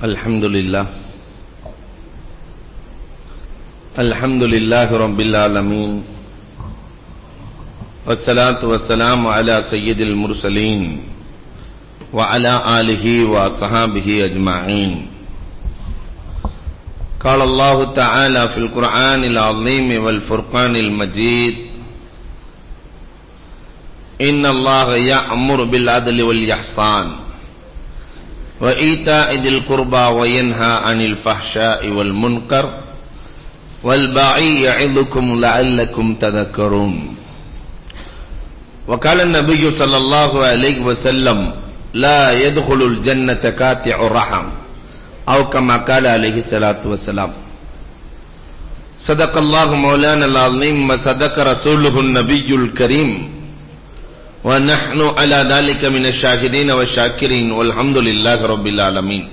الحمد لله الحمد لله رب العالمين والصلاة والسلام على سيد المرسلين وعلى آله وصحابه أجمعين قال الله تعالى في القرآن العظيم والفرقان المجيد إن الله يأمر بالعدل والإحسان وإيتاء ذي القربى وينهى عن الفحشاء والمنكر والباعي يعظكم لعلكم تذكرون وقال النبي صلى الله عليه وسلم لا يدخل الجنة كاتع الرحم أو كما قال عليه الصلاة والسلام صدق الله مولانا العظيم وصدق رسوله النبي الكريم ونحن على ذلك من الشاهدين والشاكرين والحمد لله رب العالمين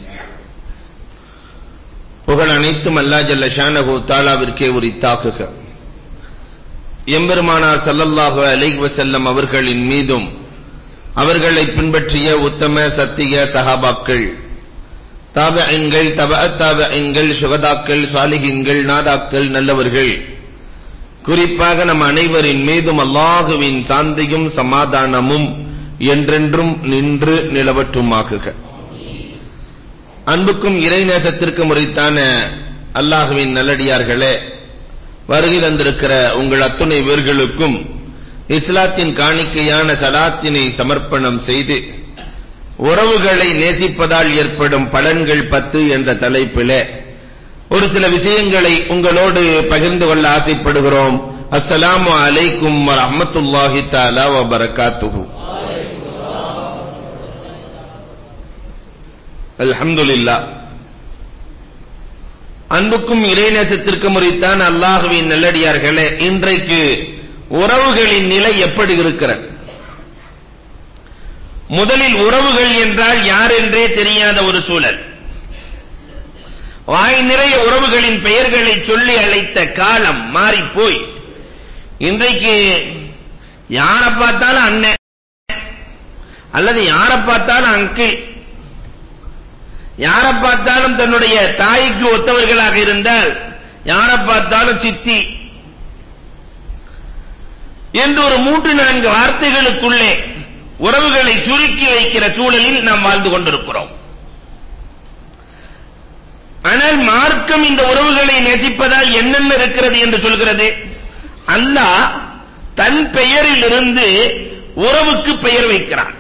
புகழ் அனைத்தும் அல்லா ஜல்ல ஷானஹு தாலாவிற்கே உரித்தாக்குக எம்பெருமானார் ஸல்லல்லாஹு அலைஹி வஸல்லம் அவர்களின் மீதும் அவர்களை பின்பற்றிய உத்தம சத்திய சஹாபாக்கள் தாபஇன்கள் தபஅ தாபஇன்கள் சுகதாக்கள் சாலிஹின்கள் நாதாக்கள் நல்லவர்கள் குறிப்பாக நம் அனைவரின் மீதும் அல்லாஹுவின் சாந்தியும் சமாதானமும் என்றென்றும் நின்று நிலவற்றுமாகுக அன்புக்கும் இறைநேசத்திற்கும் உரித்தான அல்லாஹுவின் நல்லடியார்களே வருகை தந்திருக்கிற உங்கள் அத்துணை பேர்களுக்கும் இஸ்லாத்தின் காணிக்கையான சலாத்தினை சமர்ப்பணம் செய்து உறவுகளை நேசிப்பதால் ஏற்படும் பலன்கள் பத்து என்ற தலைப்பிலே ஒரு சில விஷயங்களை உங்களோடு பகிர்ந்து கொள்ள ஆசைப்படுகிறோம் அஸ்ஸலாமு அலைக்கும் வரஹ்மத்துல்லாஹி தஆலா வ பரக்காத்துஹு அல்ஹம்துலில்லாஹ் அன்புக்கும் இறைநேசத்திற்கும் உரித்தான் அல்லாஹுவின் நல்லடியார்களே இன்றைக்கு உறவுகளின் நிலை எப்படி இருக்கிறது முதலில் உறவுகள் என்றால் யார் என்றே தெரியாத ஒரு சூழல் வாய் நிறைய உறவுகளின் பெயர்களை சொல்லி அழைத்த காலம் மாறி போய் இன்றைக்கு யாரை பார்த்தாலும் அண்ணன் அல்லது யாரை பார்த்தாலும் அங்கிள் யாரை பார்த்தாலும் தன்னுடைய தாய்க்கு ஒத்தவர்களாக இருந்தால் யாரை பார்த்தாலும் சித்தி என்று ஒரு மூன்று நான்கு வார்த்தைகளுக்குள்ளே உறவுகளை சுருக்கி வைக்கிற சூழலில் நாம் வாழ்ந்து கொண்டிருக்கிறோம் ஆனால் மார்க்கம் இந்த உறவுகளை நேசிப்பதால் என்னென்ன இருக்கிறது என்று சொல்கிறது அல்லாஹ் தன் பெயரிலிருந்து உறவுக்கு பெயர் வைக்கிறான்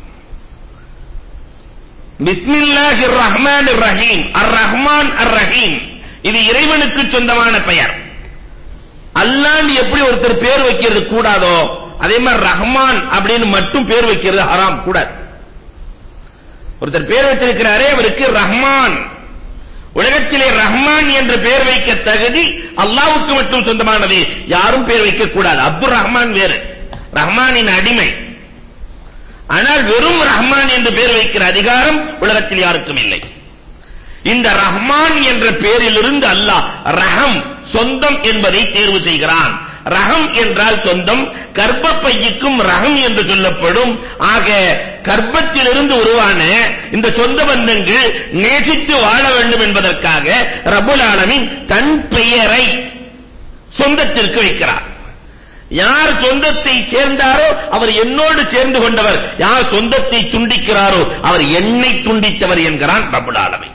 பிஸ்மில்லாஹிர் ரஹ்மானிர் ரஹீம் அர் ரஹ்மான் அர் ரஹீம் இது இறைவனுக்கு சொந்தமான பெயர் அல்லாஹ் எப்படி ஒருத்தர் பேர் வைக்கிறது கூடாதோ அதே மாதிரி ரஹ்மான் அப்படின்னு மட்டும் பேர் வைக்கிறது ஹராம் கூடாது ஒருத்தர் பேர் வச்சிருக்கிறாரே அவருக்கு ரஹ்மான் உலகத்திலே ரஹ்மான் என்று பெயர் வைக்க தகுதி அல்லாஹ்வுக்கு மட்டும் சொந்தமானது யாரும் பெயர் வைக்க கூடாது அப்துல் ரஹ்மான் வேறு ரஹ்மானின் அடிமை ஆனால் வெறும் ரஹ்மான் என்று பெயர் வைக்கிற அதிகாரம் உலகத்தில் யாருக்கும் இல்லை இந்த ரஹ்மான் என்ற பெயரிலிருந்து அல்லாஹ் ரஹம் சொந்தம் என்பதை தேர்வு செய்கிறான் ரஹம் என்றால் சொந்தம் கர்ப்பப்பையுக்கும் ரஹம் என்று சொல்லப்படும் ஆக கர்ப்பத்திலிருந்து உருவான இந்த சொந்த பந்தங்கள் நேசித்து வாழ வேண்டும் என்பதற்காக ரபுல் ஆலமீன் தன் பெயரை சொந்தத்திற்கு வைக்கிறார் யார் சொந்தத்தை சேர்ந்தாரோ அவர் என்னோடு சேர்ந்து கொண்டவர் யார் சொந்தத்தை துண்டிக்கிறாரோ அவர் என்னை துண்டித்தவர் என்கிறான் ரபுல் ஆலமீன்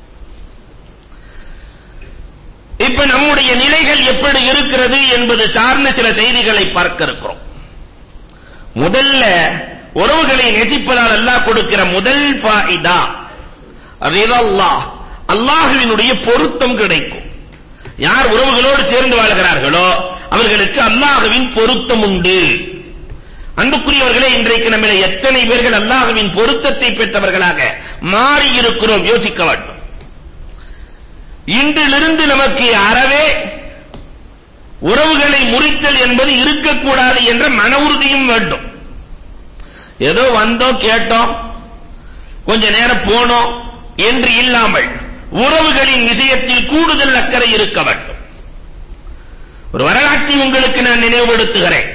இப்ப நம்முடைய நிலைகள் எப்படி இருக்கிறது என்பது சார்ந்த சில செய்திகளை பார்க்க இருக்கிறோம் முதல்ல உறவுகளை நேசிப்பதால் அல்லாஹ் கொடுக்கிற முதல் ஃபாயிதா ரிதல்லாஹ் அல்லாஹ்வினுடைய பொருத்தம் கிடைக்கும் யார் உறவுகளோடு சேர்ந்து வாழ்கிறார்களோ அவர்களுக்கு அல்லாஹ்வின் பொருத்தம் உண்டு அன்புக்குரியவர்களே இன்றைக்கு நம்மில எத்தனை பேர்கள் அல்லாஹ்வின் பொருத்தத்தை பெற்றவர்களாக மாறி இருக்கிறோம் யோசிக்க வேண்டும் இன்றிலிருந்து நமக்கு அறவே உறவுகளை முறித்தல் என்பது இருக்கக்கூடாது என்ற மன உறுதியும் வேண்டும் ஏதோ வந்தோம் கேட்டோம் கொஞ்ச நேரம் போனோம் என்று இல்லாமல் உறவுகளின் விஷயத்தில் கூடுதல் அக்கறை இருக்க வேண்டும் ஒரு வரலாற்றை உங்களுக்கு நான் நினைவுபடுத்துகிறேன்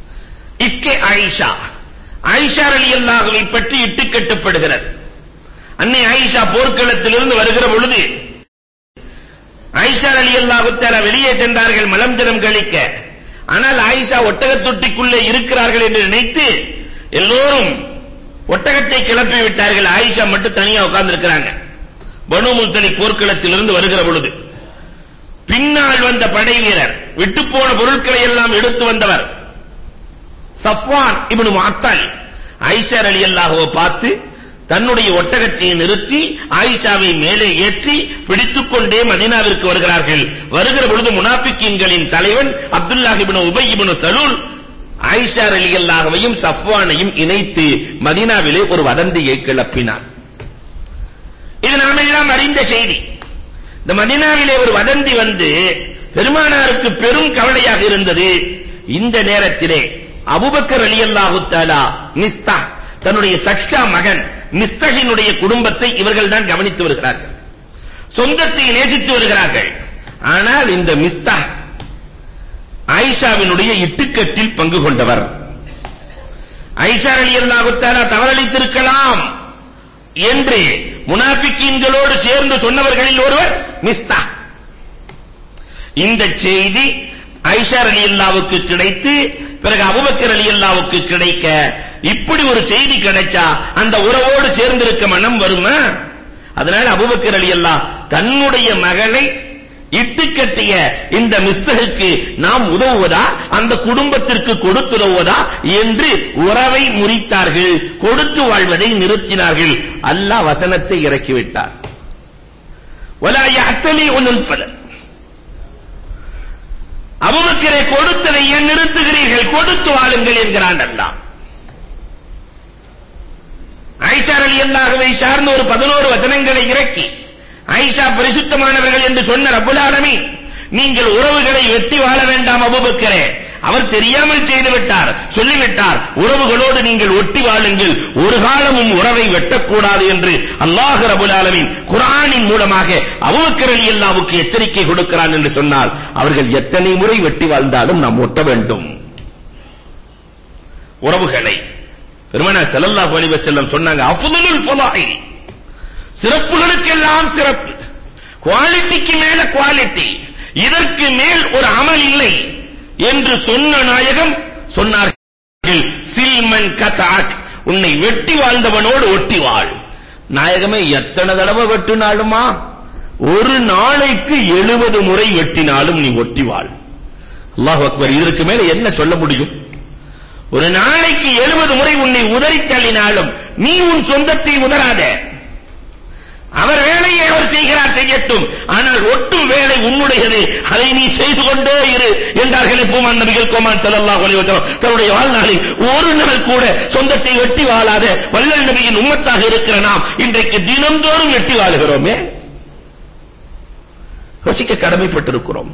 இஃப்கே ஆயிஷா ஆயிஷா ரலியல்லாஹுவை பற்றி இட்டுக்கட்டப்படுகிறது அன்னை ஆயிஷா போர்க்களத்திலிருந்து வருகிற பொழுது ஆயிஷா ரலியல்லாஹு தஆலா வெளியே சென்றார்கள் மலம் ஜலம் கழிக்க ஆனால் ஆயிஷா ஒட்டகத் தொட்டிக்குள்ளே இருக்கிறார்கள் என்று நினைத்து எல்லோரும் ஒட்டகத்தை கிளப்பி விட்டார்கள் ஆயிஷா மட்டும் தனியா உட்கார்ந்து இருக்கிறாங்க பனு முல்தலிக் போர்க்களத்திலிருந்து வருகிற பொழுது பின்னால் வந்த படை வீரர் விட்டு போன பொருட்களை எல்லாம் எடுத்து வந்தவர் சஃப்வான் இப்னு முஅத்தல் ஆயிஷா ரலியல்லாஹுவை பார்த்து தன்னுடைய ஒட்டகத்தை நிறுத்தி ஆயிஷாவை மேலே ஏற்றி பிடித்துக் கொண்டே மதீனாவிற்கு வருகிறார்கள் வருகிற பொழுது முனாஃபிக்கீன்களின் தலைவன் அப்துல்லாஹ் இப்னு உபை இப்னு சலூல் ஆயிஷா ரலியல்லாஹுவையும் சஃப்வானையும் இணைத்து மதீனாவிலே ஒரு வதந்தியை கிளப்பினார் இது நாமெல்லாம் அறிந்த செய்தி இந்த மதீனாவிலே ஒரு வதந்தி வந்து பெருமானாருக்கு பெரும் கவலையாக இருந்தது இந்த நேரத்திலே அபூபக்கர் ரலியல்லாஹு தஆலா மிஸ்தா தன்னுடைய சக்ஷா மகன் மிஸ்தகினுடைய குடும்பத்தை இவர்கள் தான் கவனித்து வருகிறார்கள் சொந்தத்தை நேசித்து வருகிறார்கள் ஆனால் இந்த மிஸ்தா ஆயிஷாவினுடைய இட்டுக்கட்டில் பங்கு கொண்டவர் ஆயிஷா ரலியல்லாஹு தஆலா தவறளித்திருக்கலாம் என்று முனாஃபிக்கீன்களோடு சேர்ந்து சொன்னவர்களில் ஒருவர் மிஸ்தா இந்த செய்தி ஆயிஷா ரலியல்லாஹுக்கு கிடைத்து பிறகு அபூபக்கர் ரலியல்லாஹுக்கு கிடைக்க இப்படி ஒரு செய்தி கிடைச்சா அந்த உறவோடு சேர்ந்திருக்க மனம் வருமா அதனால அபூபக்கர் ரலியல்லாஹ் தன்னுடைய மகளை இட்டுக்கட்டிய இந்த மிஸ்தகுக்கு நாம் உதவுவதா அந்த குடும்பத்திற்கு கொடுத்துதவுவதா என்று உறவை முறித்தார்கள் கொடுத்து வாழ்வதை நிறுத்தினார்கள் அல்லாஹ் வசனத்தை இறக்கிவிட்டார் வலா யஹ்தலி உல் ஃபதல் அபூபக்கரை கொடுத்ததை ஏன் நிறுத்துகிறீர்கள் கொடுத்து வாழுங்கள் என்கிறான் அல்லாஹ் ஆயிஷா ரலியல்லாஹுவை சார்ந்த ஒரு 11 வசனங்களை இறக்கி ஆயிஷா பரிசுத்தமானவர்கள் என்று சொன்ன ரப்பல் ஆலமீன் நீங்கள் உறவுகளை வெட்டி வாழ வேண்டாம் அபூபக்கரே அவர் தெரியாமல் செய்து விட்டார் சொல்லிவிட்டார் உறவுகளோடு நீங்கள் ஒட்டி வாழுங்கள் ஒரு காலமும் உறவை வெட்டக்கூடாது என்று அல்லாஹ் ரபுல் ஆலமீன் குர்ஆனின் மூலமாக அபூபக்கர் ரலியல்லாஹுக்கு எச்சரிக்கை கொடுக்கிறான் என்று சொன்னால் அவர்கள் எத்தனை முறை வெட்டி வாழ்ந்தாலும் நாம் ஒட்ட வேண்டும் உறவுகளை பெருமானார் ஸல்லல்லாஹு அலைஹி வஸல்லம் சொன்னாங்க அஃதலுல் ஃபலாயில் சிறப்புகளுக்கெல்லாம் சிறப்பு குவாலிட்டிக்கு மேல குவாலிட்டி இதற்கு மேல் ஒரு அமல் இல்லை என்று சொன்ன நாயகம் சொன்னார்கள் சில்மன் கதாக் உன்னை வெட்டி வாழ்ந்தவனோடு ஒட்டி வாழ் நாயகமே எத்தனை தடவை வெட்டினாலுமா ஒரு நாளைக்கு 70 முறை வெட்டினாலும் நீ ஒட்டி வாழ் அல்லாஹ் அக்பர் இதற்கு மேல என்ன சொல்ல முடியும் ஒரு நாளைக்கு 70 முறை உன்னை உதறி தள்ளினாலும் நீ உன் சொந்தத்தை உதறாத அவர் வேலையை அவர் செய்கிறார் செய்யட்டும் ஆனால் ஒட்டும் வேலை உன்னுடையது அதை நீ செய்து கொண்டே இரு என்றார்களே பூமான் நபிகள் கோமான் ஸல்லல்லாஹு அலைஹி வஸல்லம் தன்னுடைய வாழ்நாளில் ஒரு நாள் கூட சொந்தத்தை வெட்டி வாழாத வல்லல் நபியின் உம்மத்தாக இருக்கிற நாம் இன்றைக்கு தினந்தோறும் வெட்டி வாழுகிறோமே யோசிக்க கடமைப்பட்டிருக்கிறோம்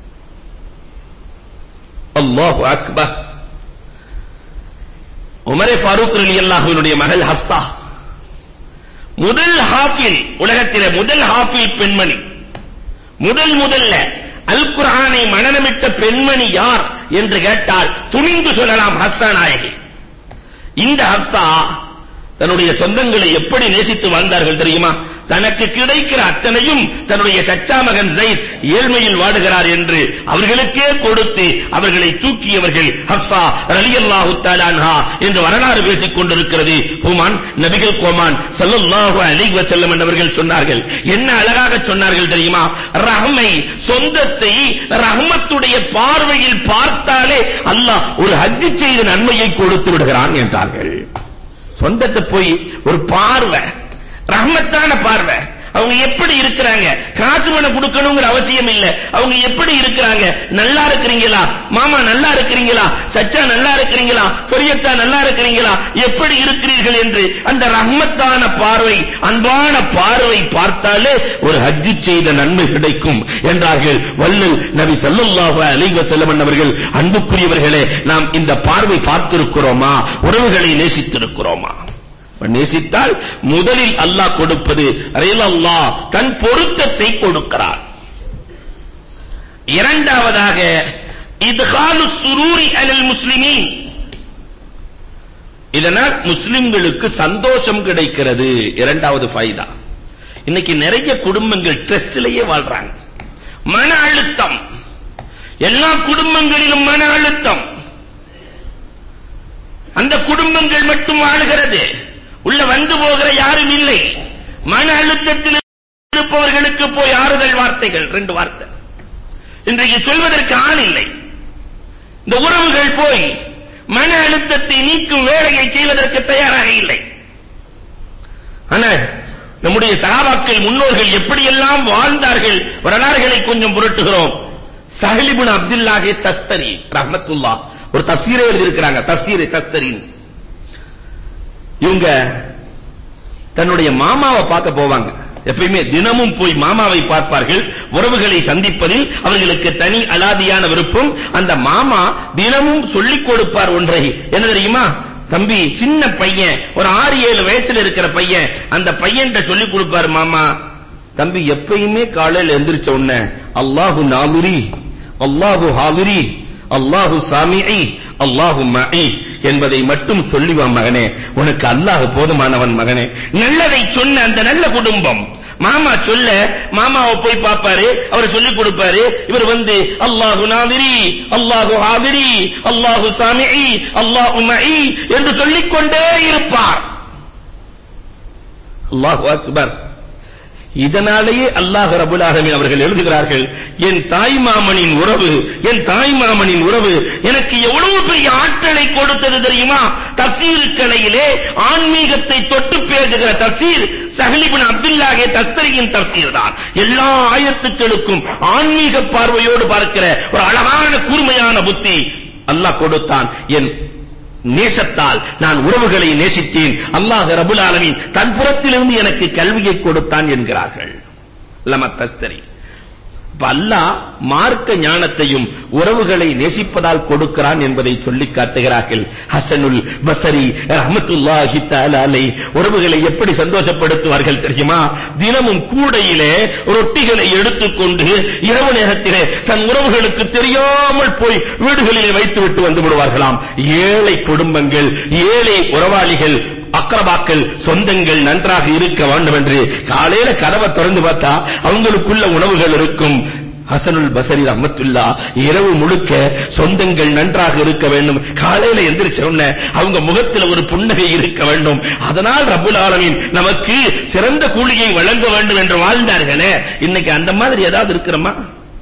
அல்லாஹு அக்பர் உமரே ஃபாரூக் ரலியல்லாஹுவினுடைய மகள் ஹப்ஸா முதல் ஹாஃபில் உலகத்திலே முதல் ஹாஃபில் பெண்மணி முதல் முதல்ல அல் குர்ஆனை மனனமிட்ட பெண்மணி யார் என்று கேட்டால் துணிந்து சொல்லலாம் ஹப்ஸா நாயகி இந்த ஹப்ஸா தன்னுடைய சொந்தங்களை எப்படி நேசித்து வாழ்ந்தார்கள் தெரியுமா தனக்கு கிடைக்கிற அத்தனையும் தன்னுடைய சச்சா மகன் ஜெயித் ஏழ்மையில் வாடுகிறார் என்று அவர்களுக்கே கொடுத்து அவர்களை தூக்கியவர்கள் ஹப்ஸா ரலியல்லாஹு தஆலா அன்ஹா என்று வரலாறு பேசிக் கொண்டிருக்கிறது ஹுமான் நபிகள் கோமான் ஸல்லல்லாஹு அலைஹி வஸல்லம் என்பவர்கள் சொன்னார்கள் என்ன அழகாக சொன்னார்கள் தெரியுமா ரஹமை சொந்தத்தை ரஹமத்துடைய பார்வையில் பார்த்தாலே அல்லாஹ் ஒரு ஹஜ் செய்த நன்மையை கொடுத்து விடுகிறான் என்றார்கள் சொந்தத்தை போய் ஒரு பார்வை ரஹ்மத்தான பார்வை அவங்க எப்படி இருக்கிறாங்க காசு பணம் கொடுக்கணுங்கிற அவசியம் இல்ல அவங்க எப்படி இருக்கிறாங்க நல்லா இருக்கிறீங்களா மாமா நல்லா இருக்கிறீங்களா சச்சா நல்லா இருக்கிறீங்களா பெரியத்தா நல்லா இருக்கிறீங்களா எப்படி இருக்கிறீர்கள் என்று அந்த ரஹ்மத்தான பார்வை அன்பான பார்வை பார்த்தாலே ஒரு ஹஜ் செய்த நன்மை கிடைக்கும் என்றார்கள் வல்லல் நபி ஸல்லல்லாஹு அலைஹி வஸல்லம் அவர்கள் அன்புக்குரியவர்களே நாம் இந்த பார்வை பார்த்திருக்கிறோமா உறவுகளை நேசித்திருக்கிறோமா நேசித்தால் முதலில் அல்லாஹ் கொடுப்பது அல்லாஹ் தன் பொருத்தத்தை கொடுக்கிறார் இரண்டாவதாக இத்காலு சுரூரி அலல் முஸ்லிமீன் இதனால் முஸ்லிம்களுக்கு சந்தோஷம் கிடைக்கிறது இரண்டாவது ஃபைதா இன்னைக்கு நிறைய குடும்பங்கள் ஸ்ட்ரெஸ்லயே வாழ்றாங்க மன அழுத்தம் எல்லா குடும்பங்களிலும் மன அழுத்தம் அந்த குடும்பங்கள் மட்டும் வாழ்கிறது உள்ள வந்து போகிற யாரும் இல்லை மன அழுத்தத்தில் இருப்பவர்களுக்கு போய் ஆறுதல் வார்த்தைகள் ரெண்டு வார்த்தை இன்றைக்கு சொல்வதற்கு ஆள் இல்லை இந்த உறவுகள் போய் மன அழுத்தத்தை நீக்கும் வேலையை செய்வதற்கு தயாராக இல்லை ஆனா நம்முடைய சகாபாக்கள் முன்னோர்கள் எப்படியெல்லாம் வாழ்ந்தார்கள் வரலாறுகளை கொஞ்சம் புரட்டுகிறோம் சஹலிபுன் அப்துல்லாஹி தஸ்தரி ரஹ்மத்துல்லாஹ் ஒரு தஃசீரை எழுதியிருக்கிறாங்க தஃசீரை தஸ்தரின் இவங்க தன்னுடைய மாமாவை பார்க்க போவாங்க எப்பயுமே தினமும் போய் மாமாவை பார்ப்பார்கள் உறவுகளை சந்திப்பதில் அவர்களுக்கு தனி அலாதியான விருப்பம் அந்த மாமா தினமும் சொல்லிக் கொடுப்பார் ஒன்றை என்ன தெரியுமா தம்பி சின்ன பையன் ஒரு ஆறு ஏழு வயசுல இருக்கிற பையன் அந்த பையன்கிட்ட சொல்லிக் கொடுப்பார் மாமா தம்பி எப்பயுமே காலையில எந்திரிச்ச உடனே அல்லாஹு நாதுரி அல்லாஹு ஹாதிரி அல்லாஹு சாமிஇ அல்லாஹு மஇ என்பதை மட்டும் சொல்லி வா மகனே உனக்கு அல்லாஹ் போதுமானவன் மகனே நல்லதை சொன்ன அந்த நல்ல குடும்பம் மாமா சொல்ல மாமாவை போய் பாப்பாரு அவர் சொல்லி கொடுப்பாரு இவர் வந்து அல்லாஹு நாதிரி அல்லாஹு ஹாதிரி அல்லாஹு சாமிஇ அல்லாஹு மஇ என்று சொல்லிக் கொண்டே இருப்பார் அல்லாஹு அக்பர் இதனாலேயே அல்லாஹ் ரபுல் ஆலமீன் அவர்கள் எழுதுகிறார்கள் என் தாய் மாமனின் உறவு என் தாய் மாமனின் உறவு எனக்கு எவ்வளவு பெரிய ஆற்றலை கொடுத்தது தெரியுமா தப்சீர் கலையிலே ஆன்மீகத்தை தொட்டு பேசுகிற தப்சீர் சஹலிபின் அப்துல்லாஹே தஸ்தரியின் தப்சீர் தான் எல்லா ஆயத்துக்களுக்கும் ஆன்மீக பார்வையோடு பார்க்கிற ஒரு அழகான கூர்மையான புத்தி அல்லாஹ் கொடுத்தான் என் நேசத்தால் நான் உறவுகளை நேசித்தேன் அல்லாஹ் ரபுல் ஆலமீன் தன் புறத்திலிருந்து எனக்கு கல்வியை கொடுத்தான் என்கிறார்கள் லம தஸ்தரி இப்ப அல்லாஹ் மார்க்க ஞானத்தையும் உறவுகளை நேசிப்பதால் கொடுக்கிறான் என்பதை சொல்லி காட்டுகிறார்கள் ஹசனுல் பசரி ரஹ்மத்துல்லாஹி தஆலா அலை உறவுகளை எப்படி சந்தோஷப்படுத்துவார்கள் தெரியுமா தினமும் கூடையிலே ரொட்டிகளை எடுத்துக்கொண்டு இரவு நேரத்திலே தன் உறவுகளுக்கு தெரியாமல் போய் வீடுகளிலே வைத்து விட்டு வந்து விடுவார்களாம் ஏழை குடும்பங்கள் ஏழை உறவாளிகள் அக்கரபாக்கள் சொந்தங்கள் நன்றாக இருக்க வேண்டும் என்று காலையில கதவை திறந்து பார்த்தா அவங்களுக்குள்ள உணவுகள் இருக்கும் ஹசனுல் பசரி ரஹ்மத்துல்லா இரவு முழுக்க சொந்தங்கள் நன்றாக இருக்க வேண்டும் காலையில எந்திரிச்ச உடனே அவங்க முகத்தில் ஒரு புன்னகை இருக்க வேண்டும் அதனால் ரப்புல் ஆலமீன் நமக்கு சிறந்த கூலியை வழங்க வேண்டும் என்று வாழ்ந்தார்களே இன்னைக்கு அந்த மாதிரி ஏதாவது இருக்கிறோமா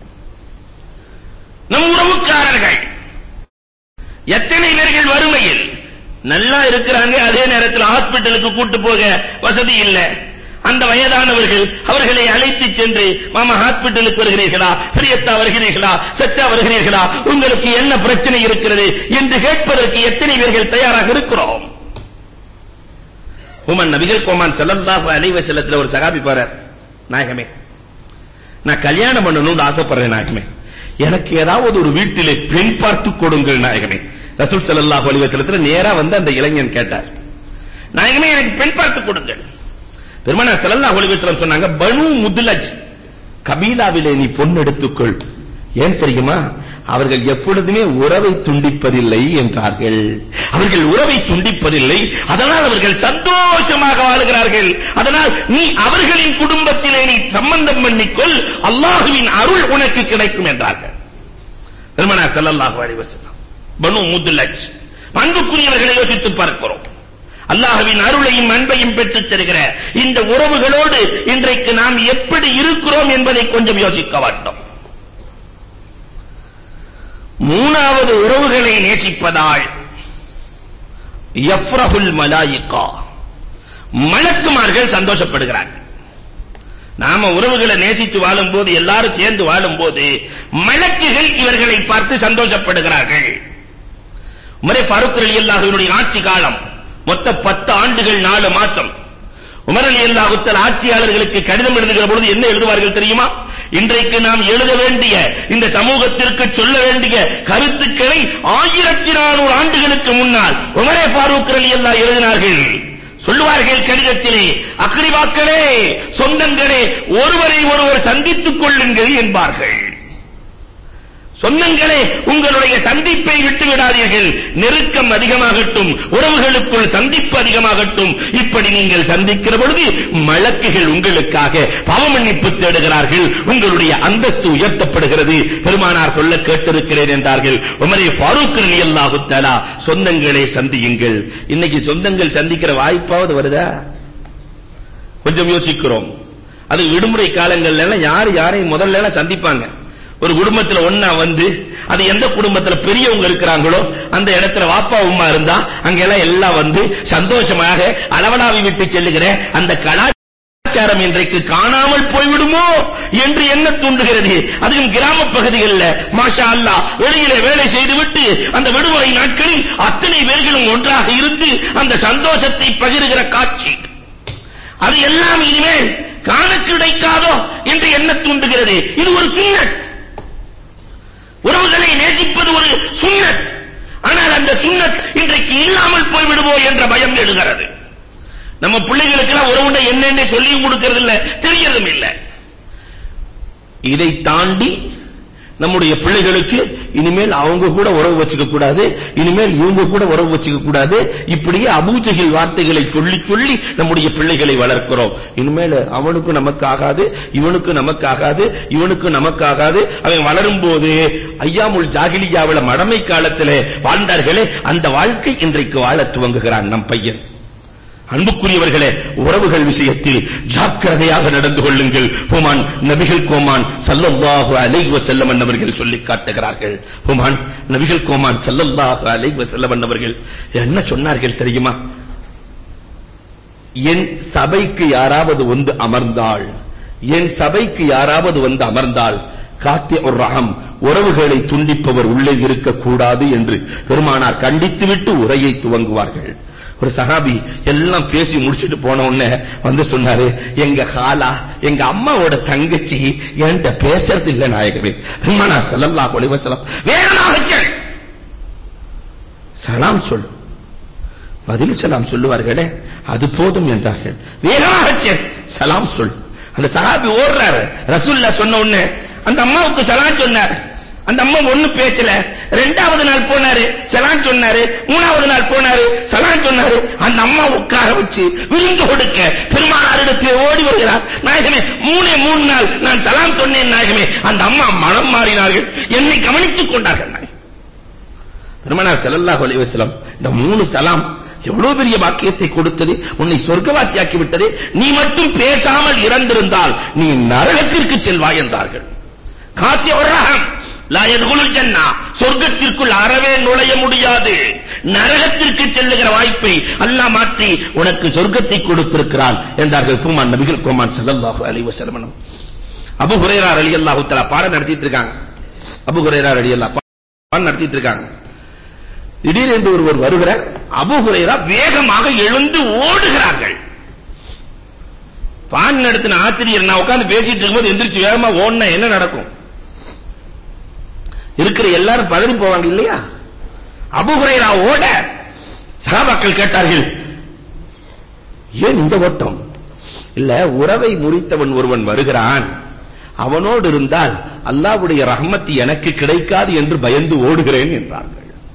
நம் உறவுக்காரர்கள் எத்தனை பேர்கள் வறுமையில் நல்லா இருக்கிறாங்க அதே நேரத்தில் ஹாஸ்பிடலுக்கு கூட்டு போக வசதி இல்லை அந்த வயதானவர்கள் அவர்களை அழைத்து சென்று மாமா ஹாஸ்பிடலுக்கு வருகிறீர்களா பிரியத்தா வருகிறீர்களா சச்சா வருகிறீர்களா உங்களுக்கு என்ன பிரச்சனை இருக்கிறது என்று கேட்பதற்கு எத்தனை பேர்கள் தயாராக இருக்கிறோம் உமன் நபிகள் கோமான் ஸல்லல்லாஹு அலைஹி வஸல்லத்துல ஒரு சகாபி பாரார் நாயகமே நான் கல்யாணம் பண்ணணும்னு ஆசைப்படுறேன் நாயகமே எனக்கு ஏதாவது ஒரு வீட்டிலே பெண் பார்த்து கொடுங்கள் நாயகமே ரசூல் ஸல்லல்லாஹு அலைஹி வஸல்லத்துல நேரா வந்து அந்த இளைஞன் கேட்டார் நாயகமே எனக்கு பெண் பார்த்து கொடுங்கள் பெருமானார் ஸல்லல்லாஹு அலைஹி வஸல்லம் சொன்னாங்க பனு முத்லஜ் கபீலாவிலே நீ பொன் எடுத்துக்கொள் ஏன் தெரியுமா அவர்கள் எப்பொழுதுமே உறவை துண்டிப்பதில்லை என்றார்கள் அவர்கள் உறவை துண்டிப்பதில்லை அதனால் அவர்கள் சந்தோஷமாக வாழ்கிறார்கள் அதனால் நீ அவர்களின் குடும்பத்திலே நீ சம்பந்தம் பண்ணிக்கொள் அல்லாஹுவின் அருள் உனக்கு கிடைக்கும் என்றார்கள் பெருமானார் ஸல்லல்லாஹு அலைஹி வஸல்லம் பனு முத்லஜ் அன்புக்குரியவர்களை யோசித்து பார்க்கிறோம் அல்லாஹ்வின் அருளையும் அன்பையும் பெற்றுத் தருகிற இந்த உறவுகளோடு இன்றைக்கு நாம் எப்படி இருக்கிறோம் என்பதை கொஞ்சம் யோசிக்க வேண்டும் மூணாவது உறவுகளை நேசிப்பதால் யஃப்ரஹுல் மலாயிகா மலக்குமார்கள் சந்தோஷப்படுகிறார்கள் நாம உறவுகளை நேசித்து வாழும்போது எல்லாரும் சேர்ந்து வாழும்போது மலக்குகள் இவர்களை பார்த்து சந்தோஷப்படுகிறார்கள் உமரே ஃபாரூக் ரலியல்லாஹுவினுடைய ஆட்சி காலம் மொத்த 10 ஆண்டுகள் 4 மாசம் உமர் ரலியல்லாஹு தஆலா ஆட்சியாளர்களுக்கு கடிதம் எழுதுகிற பொழுது என்ன எழுதுவார்கள் தெரியுமா இன்றைக்கு நாம் எழுத வேண்டிய இந்த சமூகத்திற்கு சொல்ல வேண்டிய கருத்துக்களை ஆயிரத்தி நானூறு ஆண்டுகளுக்கு முன்னால் உமரே ஃபாரூக் ரலியல்லாஹு எழுதினார்கள் சொல்லுவார்கள் கடிதத்திலே அக்ரிவாக்களே சொந்தங்களே ஒருவரை ஒருவர் சந்தித்துக் கொள்ளுங்கள் என்பார்கள் சொந்தங்களே உங்களுடைய சந்திப்பை விட்டு விடாதீர்கள் நெருக்கம் அதிகமாகட்டும் உறவுகளுக்குள் சந்திப்பு அதிகமாகட்டும் இப்படி நீங்கள் சந்திக்கிற பொழுது மலக்குகள் உங்களுக்காக பாவ மன்னிப்பு தேடுகிறார்கள் உங்களுடைய அந்தஸ்து உயர்த்தப்படுகிறது பெருமானார் சொல்ல கேட்டிருக்கிறேன் என்றார்கள் உமரே ஃபாரூக் ரலியல்லாஹு தஆலா சொந்தங்களை சந்தியுங்கள் இன்னைக்கு சொந்தங்கள் சந்திக்கிற வாய்ப்பாவது வருதா கொஞ்சம் யோசிக்கிறோம் அது விடுமுறை காலங்கள்ல எல்லாம் யார் யாரையும் முதல்ல எல்லாம் சந்திப்பாங்க ஒரு குடும்பத்துல ஒண்ணா வந்து அது எந்த குடும்பத்துல பெரியவங்க இருக்கிறாங்களோ அந்த இடத்துல வாப்பா உம்மா இருந்தா அங்க எல்லாம் எல்லாம் வந்து சந்தோஷமாக அளவலாவி விட்டு செல்லுகிற அந்த கலாச்சாரம் இன்றைக்கு காணாமல் போய்விடுமோ என்று என்ன தூண்டுகிறது அதுவும் கிராம பகுதிகளில் மாஷா அல்லாஹ் வெளியிலே வேலை செய்துவிட்டு அந்த விடுமுறை நாட்களில் அத்தனை பேர்களும் ஒன்றாக இருந்து அந்த சந்தோஷத்தை பகிர்கிற காட்சி அது எல்லாம் இனிமேல் காண கிடைக்காதோ என்று என்ன தூண்டுகிறது இது ஒரு சுன்னத் உறவுகளை நேசிப்பது ஒரு சுன்னத் ஆனால் அந்த சுன்னத் இன்றைக்கு இல்லாமல் போய்விடுவோ என்ற பயம் எழுகிறது நம்ம பிள்ளைகளுக்கு எல்லாம் உறவுண்டை என்னென்ன சொல்லியும் கொடுக்கிறது இல்ல தெரியறதும் இல்ல இதை தாண்டி நம்முடைய பிள்ளைகளுக்கு இனிமேல் அவங்க கூட உறவு வச்சுக்க கூடாது இனிமேல் இவங்க கூட உறவு வச்சுக்க கூடாது இப்படியே அபூஜைகள் வார்த்தைகளை சொல்லி சொல்லி நம்முடைய பிள்ளைகளை வளர்க்கிறோம் இனிமேல் அவனுக்கு நமக்கு ஆகாது இவனுக்கு நமக்கு ஆகாது இவனுக்கு நமக்கு ஆகாது அவன் வளரும் போது ஐயாமுல் ஜாகிலியாவில மடமை காலத்திலே வாழ்ந்தார்களே அந்த வாழ்க்கை இன்றைக்கு வாழத் துவங்குகிறான் நம் பையன் அன்புக்குரியவர்களே உறவுகள் விஷயத்தில் ஜாக்கிரதையாக நடந்து கொள்ளுங்கள் ஹுமான் நபிகள் கோமான் ஸல்லல்லாஹு அலைஹி வஸல்லம் அவர்கள் சொல்லி காட்டுகிறார்கள் ஹுமான் நபிகள் கோமான் ஸல்லல்லாஹு அலைஹி வஸல்லம் அவர்கள் என்ன சொன்னார்கள் தெரியுமா என் சபைக்கு யாராவது வந்து அமர்ந்தால் என் சபைக்கு யாராவது வந்து அமர்ந்தால் காத்திய ஒரு ரகம் உறவுகளை துண்டிப்பவர் உள்ளே இருக்கக்கூடாது என்று பெருமானார் கண்டித்துவிட்டு உரையை துவங்குவார்கள் ஒரு சஹாபி எல்லாம் பேசி முடிச்சிட்டு போன உடனே வந்து சொன்னாரு எங்க ஹாலா எங்க அம்மாவோட தங்கச்சி என்கிட்ட பேசுறது இல்ல நாயகமே பெருமானார் ஸல்லல்லாஹு அலைஹி வஸல்லம் வேகமாக சொல் சலாம் சொல் பதில் சலாம் சொல்லுவார்களே அது போதும் என்றார்கள் வேகமாக சொல் சலாம் சொல் அந்த சஹாபி ஓடுறாரு ரசூல்லா சொன்ன உடனே அந்த அம்மாவுக்கு சலாம் சொன்னார் அந்த அம்மா ஒண்ணு பேசல ரெண்டாவது நாள் போனாரு சலான் சொன்னாரு மூணாவது நாள் போனாரு சலான் சொன்னாரு அந்த அம்மா உட்கார வச்சு விருந்து கொடுக்க பெருமானாரிடத்தில் ஓடி வருகிறார் நாயகமே மூணே மூணு நாள் நான் சலாம் சொன்னேன் நாயகமே அந்த அம்மா மனம் மாறினார்கள் என்னை கவனித்துக் கொண்டார்கள் நாயகம். பெருமானார் ஸல்லல்லாஹு அலைஹி வஸல்லம் இந்த மூணு சலாம் எவ்வளவு பெரிய பாக்கியத்தை கொடுத்தது உன்னை சொர்க்கவாசியாக்கி விட்டது நீ மட்டும் பேசாமல் இறந்திருந்தால் நீ நரகத்திற்கு செல்வாய் என்றார்கள் காத்திய ஒரு ரகம் லா யதுகுலுல் ஜன்னா சொர்க்கத்திற்குள் அறவே நுழைய முடியாது நரகத்திற்கு செல்லுகிற வாய்ப்பை அல்லாஹ் மாற்றி உனக்கு சொர்க்கத்தை கொடுத்திருக்கிறான் என்றார்கள் பூமான் நபிகள் கோமான் ஸல்லல்லாஹு அலைஹி வஸல்லம் அபூ ஹுரைரா ரலியல்லாஹு தஆலா பாடம் நடத்திட்டு இருக்காங்க அபூ ஹுரைரா ரலியல்லாஹு பாடம் நடத்திட்டு இருக்காங்க திடீரென்று ஒருவர் வருகிறார் அபூ ஹுரைரா வேகமாக எழுந்து ஓடுகிறார்கள் பான் நடத்தின ஆசிரியர் நான் உட்கார்ந்து பேசிட்டு இருக்கும்போது எந்திரிச்சு வேகமா ஓடுனா என்ன நடக்கும் இருக்கிற எல்லாரும் பதறி போவாங்க இல்லையா அபூ ஹுரைரா ஓட சஹாபாக்கள் கேட்டார்கள் ஏன் இந்த ஓட்டம் இல்ல உறவை முறித்தவன் ஒருவன் வருகிறான் அவனோடு இருந்தால் அல்லாஹ்வுடைய ரஹ்மத் எனக்கு கிடைக்காது என்று பயந்து ஓடுகிறேன் என்றார்கள்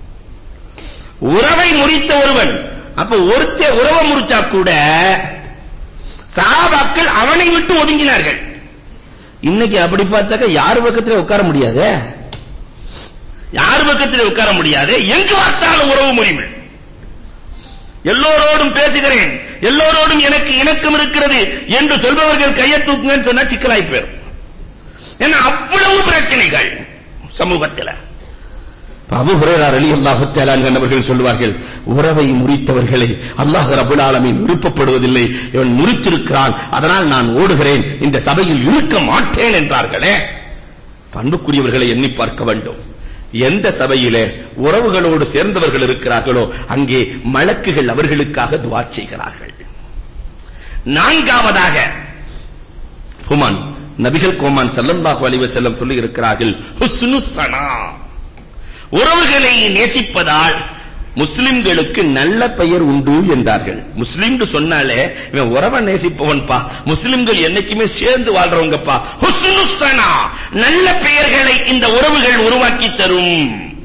உறவை முறித்த ஒருவன் அப்ப ஒருத்தே உறவை முறிச்சா கூட சஹாபாக்கள் அவனை விட்டு ஒதுங்கினார்கள் இன்னைக்கு அப்படி பார்த்தாக்க யார் பக்கத்துல உட்கார முடியாது யார் பக்கத்தில் உட்கார முடியாது எங்கு பார்த்தாலும் உறவு முறிவு எல்லோரோடும் பேசுகிறேன் எல்லோரோடும் எனக்கு இணக்கம் இருக்கிறது என்று சொல்பவர்கள் கையை தூக்குங்கன்னு சொன்னா சிக்கலாய் போயிரும் ஏன்னா அவ்வளவு பிரச்சனைகள் சமூகத்தில் அபூ ஹுரைரா ரலியல்லாஹு தஆலா அவர்கள் சொல்வார்கள் உறவை முறித்தவர்களை அல்லாஹ் ரப்பல் ஆலமீன் விருப்பப்படுவதில்லை இவன் முறித்திருக்கிறான் அதனால் நான் ஓடுகிறேன் இந்த சபையில் இருக்க மாட்டேன் என்றார்களே பண்புக்குரியவர்களை எண்ணி பார்க்க வேண்டும் எந்த சபையிலே உறவுகளோடு சேர்ந்தவர்கள் இருக்கிறார்களோ அங்கே மலக்குகள் அவர்களுக்காக துஆ செய்கிறார்கள் நான்காவதாக ஹுமான் நபிகள் கோமான் ஸல்லல்லாஹு அலைஹி வஸல்லம் சொல்லி இருக்கிறார்கள் ஹுஸ்னு ஸனா உறவுகளை நேசிப்பதால் முஸ்லிம்களுக்கு நல்ல பெயர் உண்டு என்றார்கள் முஸ்லிம்னு சொன்னாலே இவன் உறவை நேசிப்பவன்பா முஸ்லிம்கள் என்னைக்குமே சேர்ந்து வாழ்றவங்கப்பா ஹுஸ்னு ஸனா நல்ல பெயர்களை இந்த உறவுகள் உருவாக்கி தரும்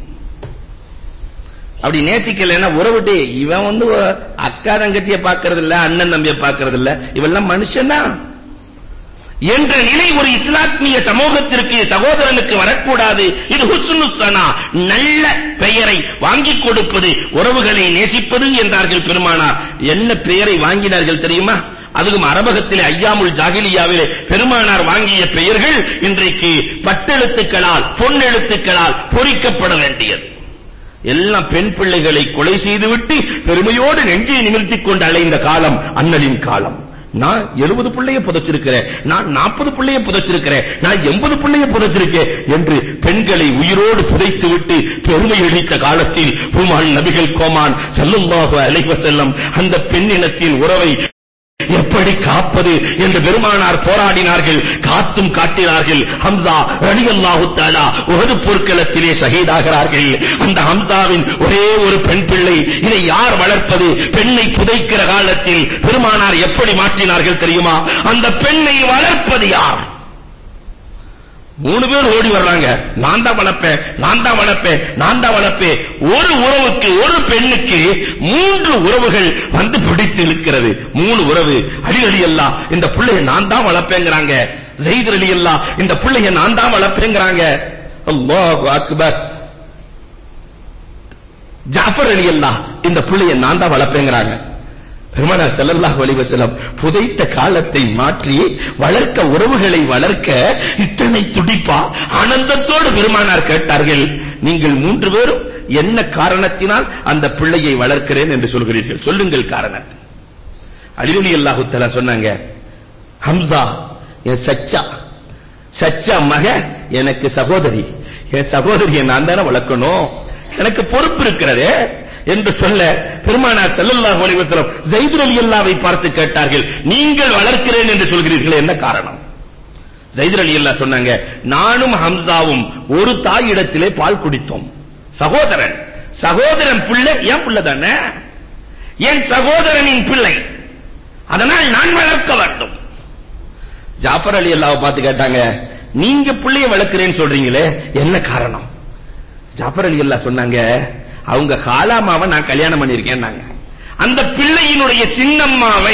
அப்படி நேசிக்கலைன்னா உறவுட்டு இவன் வந்து அக்கா தங்கச்சிய பாக்குறது இல்ல அண்ணன் தம்பிய பாக்குறது இல்ல இவெல்லாம் மனுஷனா என்ற நிலை ஒரு இஸ்லாமிய சமூகத்திற்கு சகோதரனுக்கு வரக்கூடாது இது ஹுஸ்னு சனா நல்ல பெயரை வாங்கிக் கொடுப்பது உறவுகளை நேசிப்பது என்றார்கள் பெருமானார் என்ன பெயரை வாங்கினார்கள் தெரியுமா அதுவும் அரபகத்திலே ஐயாமுல் ஜாகிலியாவிலே பெருமானார் வாங்கிய பெயர்கள் இன்றைக்கு பட்டெழுத்துக்களால் பொன்னெழுத்துக்களால் பொறிக்கப்பட வேண்டியது எல்லாம் பெண் பிள்ளைகளை கொலை செய்துவிட்டு பெருமையோடு நெஞ்சை நிமிர்த்திக் கொண்டு அலைந்த காலம் அண்ணலின் காலம் நான் 70 பிள்ளைய புதைச்சிருக்கிறேன் நான் 40 பிள்ளைய புதைச்சிருக்கிறேன் நான் 80 பிள்ளைய புதைச்சிருக்கேன் என்று பெண்களை உயிரோடு புதைத்துவிட்டு பெருமை அளித்த காலத்தில் பெருமான் நபிகள் கோமான் ஸல்லல்லாஹு அலைஹி வஸல்லம் அந்த பெண்ணினத்தின் உறவை எப்படி காப்பது என்று பெருமானார் போராடினார்கள் காத்தும் காட்டினார்கள் ஹம்சா ரலியல்லாஹு தஆலா உஹது போர்க்களத்திலே ஷஹீதாகிறார்கள் அந்த ஹம்சாவின் ஒரே ஒரு பெண் பிள்ளை இதை யார் வளர்ப்பது பெண்ணை புதைக்கிற காலத்தில் பெருமானார் எப்படி மாற்றினார்கள் தெரியுமா அந்த பெண்ணை வளர்ப்பது யார் மூணு பேர் ஓடி வர்றாங்க நான் தான் வளர்ப்பேன் நான் தான் வளர்ப்பேன் நான் தான் வளர்ப்பேன் ஒரு உறவுக்கு ஒரு பெண்ணுக்கு மூன்று உறவுகள் வந்து பிடித்து இழுக்கிறது மூணு உறவு அலி அலி அல்லாஹ் இந்த பிள்ளையை நான் தான் வளர்ப்பேங்கறாங்க ஜெயித் அலி அல்லாஹ் இந்த பிள்ளையை நான் தான் வளர்ப்பேங்கறாங்க அல்லாஹு அக்பர் ஜாஃபர் அலி அல்லாஹ் இந்த பிள்ளையை நான் தான் வளர்ப்பேங்கறாங்க பெருமானார் ஸல்லல்லாஹு அலைஹி வஸல்லம் புதைத்த காலத்தை மாற்றி வளர்க்க உறவுகளை வளர்க்க இத்தனை துடிப்பா ஆனந்தத்தோடு பெருமானார் கேட்டார்கள் நீங்கள் மூன்று பேரும் என்ன காரணத்தினால் அந்த பிள்ளையை வளர்க்கிறேன் என்று சொல்கிறீர்கள் சொல்லுங்கள் காரணத்தை அலிரலி அல்லாஹு தஆலா சொன்னாங்க ஹம்சா என் சச்சா சச்சா மக எனக்கு சகோதரி என் சகோதரியை நான் தானே வளர்க்கணும் எனக்கு பொறுப்பு இருக்கிறதே என்று சொல்ல பெருமானார் ஸல்லல்லாஹு அலைஹி வஸல்லம் ஸைத் ரலியல்லாஹை பார்த்து கேட்டார்கள் நீங்கள் வளர்க்கிறேன் என்று சொல்கிறீர்கள் என்ன காரணம் ஸைத் ரலியல்லாஹ் சொன்னாங்க நானும் ஹம்சாவும் ஒரு தாயிடத்திலே பால் குடித்தோம் சகோதரன் சகோதரன் பிள்ளை என் பிள்ளை தானே என் சகோதரனின் பிள்ளை அதனால் நான் வளர்க்க வேண்டும் ஜாஃபர் அலி அல்லாஹ் பார்த்து கேட்டாங்க நீங்க பிள்ளைய வளர்க்கிறேன்னு சொல்றீங்களே என்ன காரணம் ஜாஃபர் அலி அல்லாஹ் சொன்னாங்க அவங்க காலாமாவை நான் கல்யாணம் பண்ணியிருக்கேன்னாங்க அந்த பிள்ளையினுடைய சின்னம்மாவை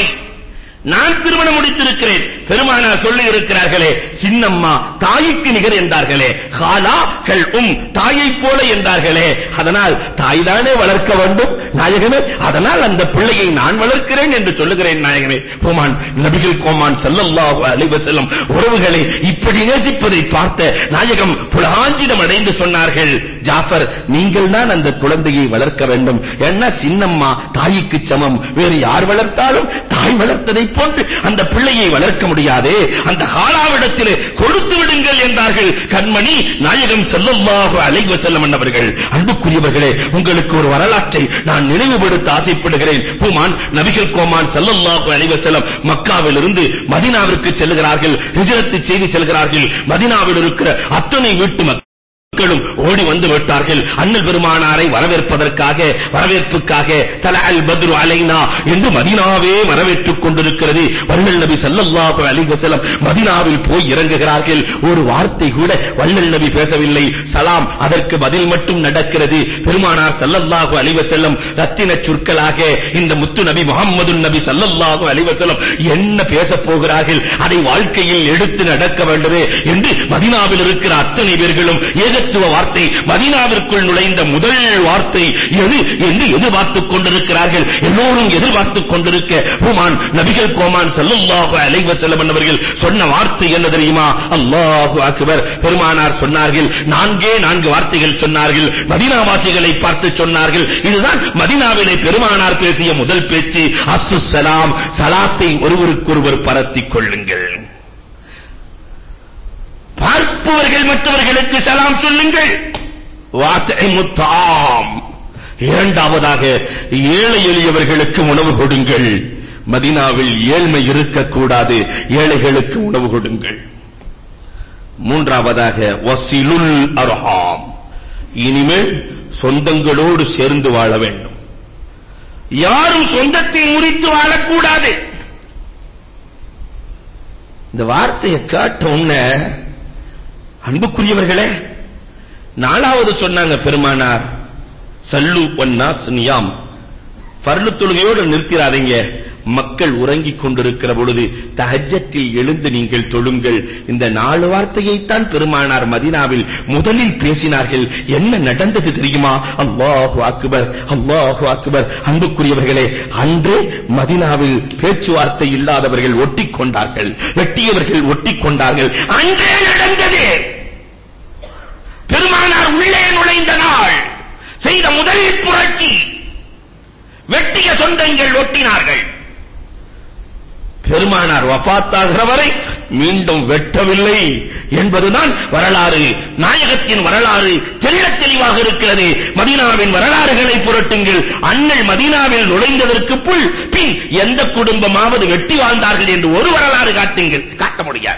நான் திருமணம் முடித்திருக்கிறேன் பெருமானார் சொல்லி இருக்கிறார்களே சின்னம்மா தாய்க்கு நிகர் என்றார்களே காலா கல் உம் தாயை போல என்றார்களே அதனால் தாய் தானே வளர்க்க வேண்டும் நாயகமே அதனால் அந்த பிள்ளையை நான் வளர்க்கிறேன் என்று சொல்லுகிறேன் நாயகமே கோமான் நபிகள் கோமான் ஸல்லல்லாஹு அலைஹி வஸல்லம் உறவுகளை இப்படி நேசிப்பதை பார்த்த நாயகம் புலகாஞ்சிடம் அடைந்து சொன்னார்கள் ஜாஃபர் நீங்கள் தான் அந்த குழந்தையை வளர்க்க வேண்டும் என்ன சின்னம்மா தாய்க்கு சமம் வேறு யார் வளர்த்தாலும் தாய் வளர்த்ததை போன்று அந்த பிள்ளையை வளர்க்க முடியாதே அந்த காலாவிடத்திலே கொடுத்து விடுங்கள் என்றார்கள் கண்மணி நாயகம் ஸல்லல்லாஹு அலைஹி வஸல்லம் அவர்கள் அன்புக்குரியவர்களே உங்களுக்கு ஒரு வரலாற்றை நான் நினைவுபடுத்த ஆசைப்படுகிறேன் பூமான் நபிகள் கோமான் ஸல்லல்லாஹு அலைஹி வஸல்லம் மக்காவிலிருந்து மதீனாவிற்கு செல்கிறார்கள் ஹிஜ்ரத் செய்து செல்கிறார்கள் மதீனாவில் இருக்கிற அத்தனை வீட்டு மக்கள் மக்களும் ஓடி வந்து விட்டார்கள் அண்ணல் பெருமானாரை வரவேற்பதற்காக வரவேற்புக்காக தல அல் பத்ரு அலைனா என்று மதீனாவே வரவேற்றுக் கொண்டிருக்கிறது வள்ளல் நபி ஸல்லல்லாஹு அலைஹி வஸல்லம் மதீனாவில் போய் இறங்குகிறார்கள் ஒரு வார்த்தை கூட வள்ளல் நபி பேசவில்லை சலாம் அதற்கு பதில் மட்டும் நடக்கிறது பெருமானார் ஸல்லல்லாஹு அலைஹி வஸல்லம் ரத்தின சொற்களாக இந்த முத்து நபி முஹம்மது நபி ஸல்லல்லாஹு அலைஹி வஸல்லம் என்ன பேசப் போகிறார்கள் அதை வாழ்க்கையில் எடுத்து நடக்க வேண்டுமே என்று மதீனாவில் இருக்கிற அத்தனை பேர்களும் ஏகத்துவ வார்த்தை மதீனாவிற்குள் நுழைந்த முதல் வார்த்தை எது என்று எதிர்பார்த்துக் கொண்டிருக்கிறார்கள் எல்லோரும் எதிர்பார்த்துக் கொண்டிருக்க ஹுமான் நபிகள் கோமான் ஸல்லல்லாஹு அலைஹி வஸல்லம் அவர்கள் சொன்ன வார்த்தை என்ன தெரியுமா அல்லாஹு அக்பர் பெருமானார் சொன்னார்கள் நான்கே நான்கு வார்த்தைகள் சொன்னார்கள் மதீனாவாசிகளை பார்த்து சொன்னார்கள் இதுதான் மதீனாவிலே பெருமானார் பேசிய முதல் பேச்சு அஸ்ஸு சலாம் சலாத்தை ஒருவருக்கொருவர் பரத்திக் கொள்ளுங்கள் பார்ப்பவர்கள் மற்றவர்களுக்கு சலாம் சொல்லுங்கள் வாத்தமுத்தாம் இரண்டாவதாக ஏழை எளியவர்களுக்கு உணவு கொடுங்கள் மதீனாவில் ஏழ்மை இருக்கக்கூடாது ஏழைகளுக்கு உணவு கொடுங்கள் மூன்றாவதாக வசிலுல் அர்ஹாம் இனிமேல் சொந்தங்களோடு சேர்ந்து வாழ வேண்டும் யாரும் சொந்தத்தை முறித்து வாழக்கூடாது இந்த வார்த்தையை கேட்ட உடனே அன்புக்குரியவர்களே நாலாவது சொன்னாங்க பெருமானார் சல்லு வன்னாஸ் நியாம் ஃபர்லு தொழுகையோடு நிறுத்திராதீங்க மக்கள் உறங்கிக் கொண்டிருக்கிற பொழுது தஹஜ்ஜத்தில் எழுந்து நீங்கள் தொழுங்கள் இந்த நாலு வார்த்தையைத்தான் பெருமானார் மதீனாவில் முதலில் பேசினார்கள் என்ன நடந்தது தெரியுமா அல்லாஹு அக்பர் அல்லாஹு அக்பர் அன்புக்குரியவர்களே அன்றே மதீனாவில் பேச்சுவார்த்தை இல்லாதவர்கள் ஒட்டிக் கொண்டார்கள் வெட்டியவர்கள் ஒட்டிக் கொண்டார்கள் அன்றே நடந்தது பெருமானார் உள்ளே நுழைந்த நாள் செய்த முதல் புரட்சி வெட்டிய சொந்தங்கள் ஒட்டினார்கள் பெருமானார் வஃபாத்தாகிற வரை மீண்டும் வெட்டவில்லை என்பதுதான் வரலாறு நாயகத்தின் வரலாறு தெள்ளத் தெளிவாக இருக்கிறது மதீனாவின் வரலாறுகளை புரட்டுங்கள் அண்ணல் மதீனாவில் நுழைந்ததற்கு புல் பின் எந்த குடும்பமாவது வெட்டி வாழ்ந்தார்கள் என்று ஒரு வரலாறு காட்டுங்கள் காட்ட முடியாது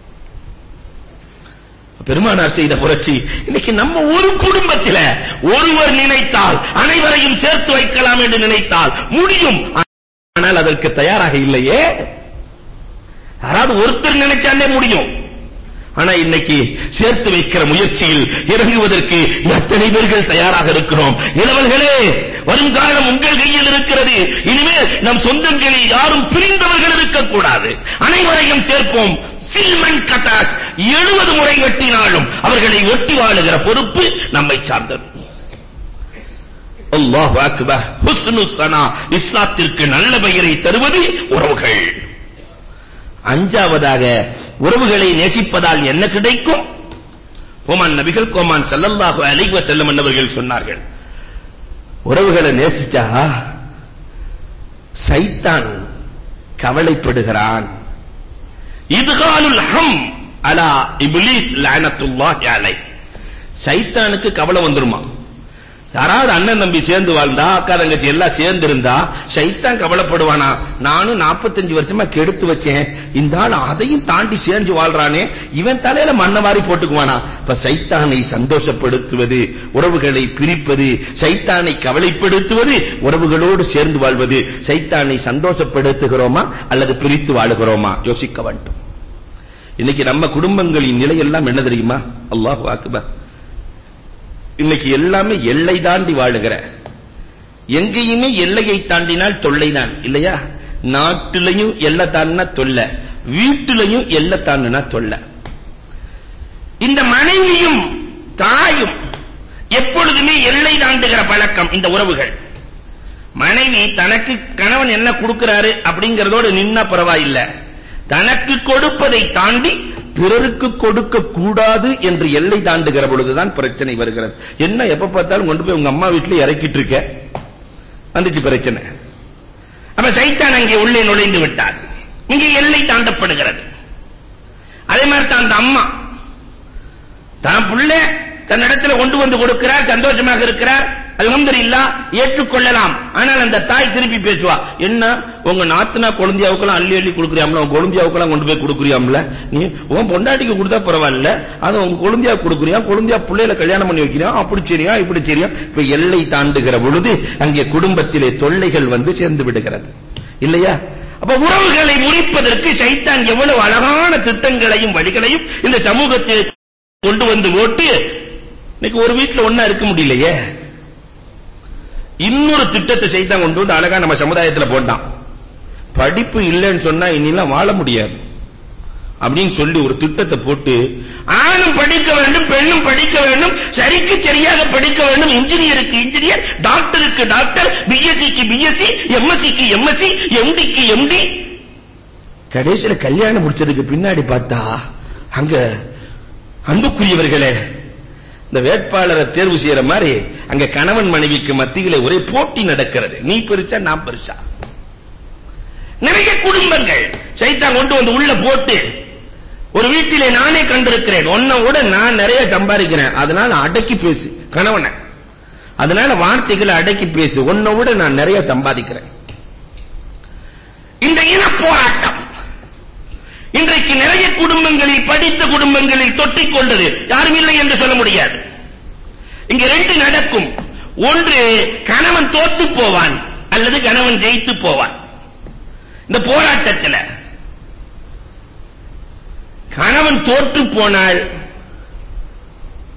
பெருமானார் செய்த புரட்சி இன்னைக்கு நம்ம ஒரு குடும்பத்தில ஒருவர் நினைத்தால் அனைவரையும் சேர்த்து வைக்கலாம் என்று நினைத்தால் முடியும் ஆனால் அதற்கு தயாராக இல்லையே யாராவது ஒருத்தர் நினைச்சாலே முடியும் ஆனா இன்னைக்கு சேர்த்து வைக்கிற முயற்சியில் இறங்குவதற்கு எத்தனை பேர்கள் தயாராக இருக்கிறோம் இளவர்களே வருங்காலம் உங்கள் கையில் இருக்கிறது இனிமேல் நம் சொந்தங்களில் யாரும் பிரிந்தவர்கள் இருக்கக்கூடாது அனைவரையும் சேர்ப்போம் சில்மன் கட்டாக் 70 முறை வெட்டினாலும் அவர்களை ஒட்டி வாழுகிற பொறுப்பு நம்மை சார்ந்தது அல்லாஹ் அக்பர் ஹுஸ்னு சனா இஸ்லாத்திற்கு நல்ல பெயரை தருவது உறவுகள் அஞ்சாவதாக உறவுகளை நேசிப்பதால் என்ன கிடைக்கும் கோமான் நபிகள் கோமான் ஸல்லல்லாஹு அலைஹி வஸல்லம் என்பவர்கள் சொன்னார்கள் உறவுகளை நேசிச்சா சைத்தான் கவலைப்படுகிறான் இதுகாலுல் ஹம் அலா இப்லீஸ் லஅனத்துல்லாஹி அலை சைத்தானுக்கு கவலை வந்துருமா யாராவது அண்ணன் தம்பி சேர்ந்து வாழ்ந்தா அக்கா தங்கச்சி எல்லாம் சேர்ந்து இருந்தா சைத்தான் கவலைப்படுவானா நானும் 45 வருஷமா கெடுத்து வச்சேன் இந்த ஆள் அதையும் தாண்டி சேர்ந்து வாழ்றானே இவன் தலையில மண்ணை வாரி போட்டுக்குவானா இப்ப சைத்தானை சந்தோஷப்படுத்துவது உறவுகளை பிரிப்பது சைத்தானை கவலைப்படுத்துவது உறவுகளோடு சேர்ந்து வாழ்வது சைத்தானை சந்தோஷப்படுத்துகிறோமா அல்லது பிரித்து வாழுகிறோமா யோசிக்க வேண்டும் இன்னைக்கு நம்ம குடும்பங்களின் நிலை எல்லாம் என்ன தெரியுமா அல்லாஹ் அக்பர் இன்னைக்கு எல்லாமே எல்லை தாண்டி வாழுகிற எங்கேயுமே எல்லையை தாண்டினால் தொல்லைதான் இல்லையா நாட்டிலையும் எல்லை தாண்டினா தொல்லை வீட்டிலையும் எல்லை தாண்டினா தொல்லை இந்த மனைவியும் தாயும் எப்பொழுதுமே எல்லை தாண்டுகிற பழக்கம் இந்த உறவுகள் மனைவி தனக்கு கணவன் என்ன கொடுக்கிறாரு அப்படிங்கறதோட நின்னா பரவாயில்லை தனக்கு கொடுப்பதை தாண்டி பிறருக்கு கொடுக்க கூடாது என்று எல்லை தாண்டுகிற பொழுதுதான் பிரச்சனை வருகிறது என்ன எப்ப பார்த்தாலும் கொண்டு போய் உங்க அம்மா வீட்டுல இறக்கிட்டு இருக்க வந்துச்சு பிரச்சனை அப்ப சைத்தான் அங்கே உள்ளே நுழைந்து விட்டார் இங்கே எல்லை தாண்டப்படுகிறது அதே மாதிரி தான் அந்த அம்மா தான் புள்ள தன்னிடத்துல கொண்டு வந்து கொடுக்கிறார் சந்தோஷமாக இருக்கிறார் அல்ஹம்துலில்லாஹ் ஏற்றுக்கொள்ளலாம் ஆனால் அந்த தாய் திருப்பி பேசுவா என்ன உங்க நாத்தனா குழந்தையாவுக்கெல்லாம் அள்ளி அள்ளி கொடுக்குறியாம்ல உங்க குழந்தையாவுக்கெல்லாம் கொண்டு போய் கொடுக்குறியாம்ல நீ உன் பொண்டாட்டிக்கு கொடுத்தா பரவாயில்ல அதை உங்க குழந்தையா கொடுக்குறியா குழந்தையா பிள்ளையில கல்யாணம் பண்ணி வைக்கிறியா அப்படி சரியா இப்படி சரியா இப்ப எல்லை தாண்டுகிற பொழுது அங்கே குடும்பத்திலே தொல்லைகள் வந்து சேர்ந்து விடுகிறது இல்லையா அப்ப உறவுகளை முறிப்பதற்கு சைத்தான் எவ்வளவு அழகான திட்டங்களையும் வழிகளையும் இந்த சமூகத்தில் கொண்டு வந்து ஓட்டு இன்னைக்கு ஒரு வீட்டுல ஒண்ணா இருக்க முடியலையே இன்னொரு திட்டத்தை சைத்தான் கொண்டு வந்து அழகா நம்ம சமுதாயத்துல போட்டான் படிப்பு இல்லைன்னு சொன்னா இனிலாம் வாழ முடியாது அப்படின்னு சொல்லி ஒரு திட்டத்தை போட்டு ஆணும் படிக்க வேண்டும் பெண்ணும் படிக்க வேண்டும் சரிக்கு சரியாக படிக்க வேண்டும் இன்ஜினியருக்கு இன்ஜினியர் டாக்டருக்கு டாக்டர் பிஎஸ்சிக்கு பிஎஸ்சி எம்எஸ்சிக்கு எம்எஸ்சி எம்டிக்கு எம்டி கடைசியில கல்யாணம் முடிச்சதுக்கு பின்னாடி பார்த்தா அங்க அன்புக்குரியவர்களே இந்த வேட்பாளரை தேர்வு செய்யற மாதிரி அங்க கணவன் மனைவிக்கு மத்தியிலே ஒரே போட்டி நடக்கிறது நீ பெருசா நான் பெருசா நிறைய குடும்பங்கள் சைத்தான் கொண்டு வந்து உள்ள போட்டு ஒரு வீட்டிலே நானே கண்டிருக்கிறேன் உன்னை விட நான் நிறைய சம்பாதிக்கிறேன் அதனால அடக்கி பேசு கணவனை அதனால வார்த்தைகளை அடக்கி பேசு உன்னை விட நான் நிறைய சம்பாதிக்கிறேன் இந்த இன போராட்டம் இன்றைக்கு நிறைய குடும்பங்களில் படித்த குடும்பங்களில் தொட்டிக் கொண்டது யாரும் இல்லை என்று சொல்ல முடியாது இங்க ரெண்டு நடக்கும் ஒன்று கணவன் தோத்து போவான் அல்லது கணவன் ஜெயித்து போவான் இந்த போராட்டத்தில் கணவன் தோற்று போனால்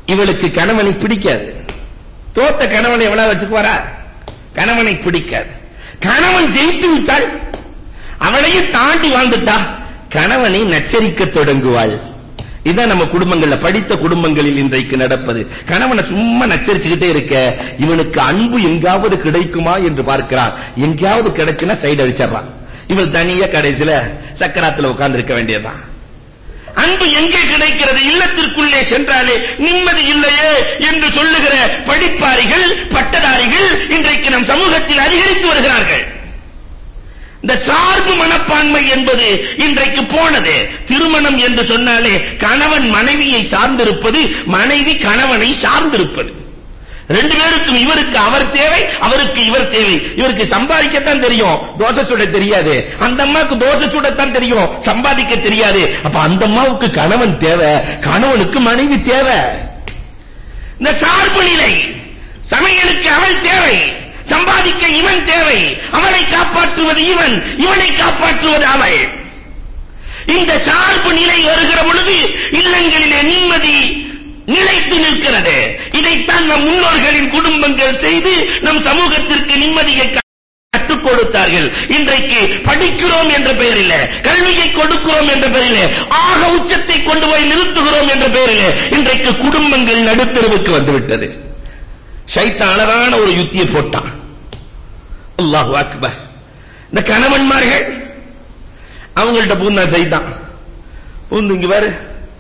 இவளுக்கு கணவனை பிடிக்காது தோத்த கணவனை எவ்வளவு வச்சுக்குவாரா கணவனை பிடிக்காது கணவன் ஜெயித்து விட்டாள் அவளையும் தாண்டி வாழ்ந்துட்டா கணவனை நச்சரிக்க தொடங்குவாள் இதான் நம்ம குடும்பங்கள்ல படித்த குடும்பங்களில் இன்றைக்கு நடப்பது கணவனை சும்மா நச்சரிச்சுக்கிட்டே இருக்க இவனுக்கு அன்பு எங்காவது கிடைக்குமா என்று பார்க்கிறான் எங்கேயாவது கிடைச்சுனா சைடு அடிச்சிடறான் இவள் தனியா கடைசியில சக்கராத்துல உட்கார்ந்து இருக்க வேண்டியதுதான் அன்பு எங்கே கிடைக்கிறது இல்லத்திற்குள்ளே சென்றாலே நிம்மதி இல்லையே என்று சொல்லுகிற படிப்பாரிகள் பட்டதாரிகள் இன்றைக்கு நம் சமூகத்தில் அதிகரித்து வருகிறார்கள் இந்த சார்பு மனப்பான்மை என்பது இன்றைக்கு போனது திருமணம் என்று சொன்னாலே கணவன் மனைவியை சார்ந்திருப்பது மனைவி கணவனை சார்ந்திருப்பது ரெண்டு பேருக்கும் இவருக்கு அவர் தேவை அவருக்கு இவர் தேவை இவருக்கு சம்பாதிக்கத்தான் தெரியும் தோசை சுட தெரியாது அந்த அம்மாவுக்கு தோசை சுடத்தான் தெரியும் சம்பாதிக்க தெரியாது அப்ப அந்த அம்மாவுக்கு கணவன் தேவை கணவனுக்கு மனைவி தேவை இந்த சார்பு நிலை சமையலுக்கு அவள் தேவை சம்பாதிக்க இவன் தேவை அவளை காப்பாற்றுவது இவன் இவனை காப்பாற்றுவது அவள் இந்த சார்பு நிலை வருகிற பொழுது இல்லங்களிலே நிம்மதி நிலைத்து நிற்கிறது இதைத்தான் நம் முன்னோர்களின் குடும்பங்கள் செய்து நம் சமூகத்திற்கு நிம்மதியை கற்றுக் கொடுத்தார்கள் இன்றைக்கு படிக்கிறோம் என்ற பெயரில் கல்வியை கொடுக்கிறோம் என்ற பெயரில் ஆக உச்சத்தை கொண்டு போய் நிறுத்துகிறோம் என்ற பெயரில் இன்றைக்கு குடும்பங்கள் நடுத்தருவுக்கு வந்துவிட்டது ஷைத்தான் அழகான ஒரு யுத்தியை போட்டான் அல்லாஹ் அக்பர் இந்த கணவன்மார்கள் அவங்கள்ட்ட பூந்தா சைத்தான் பூந்து இங்க பாரு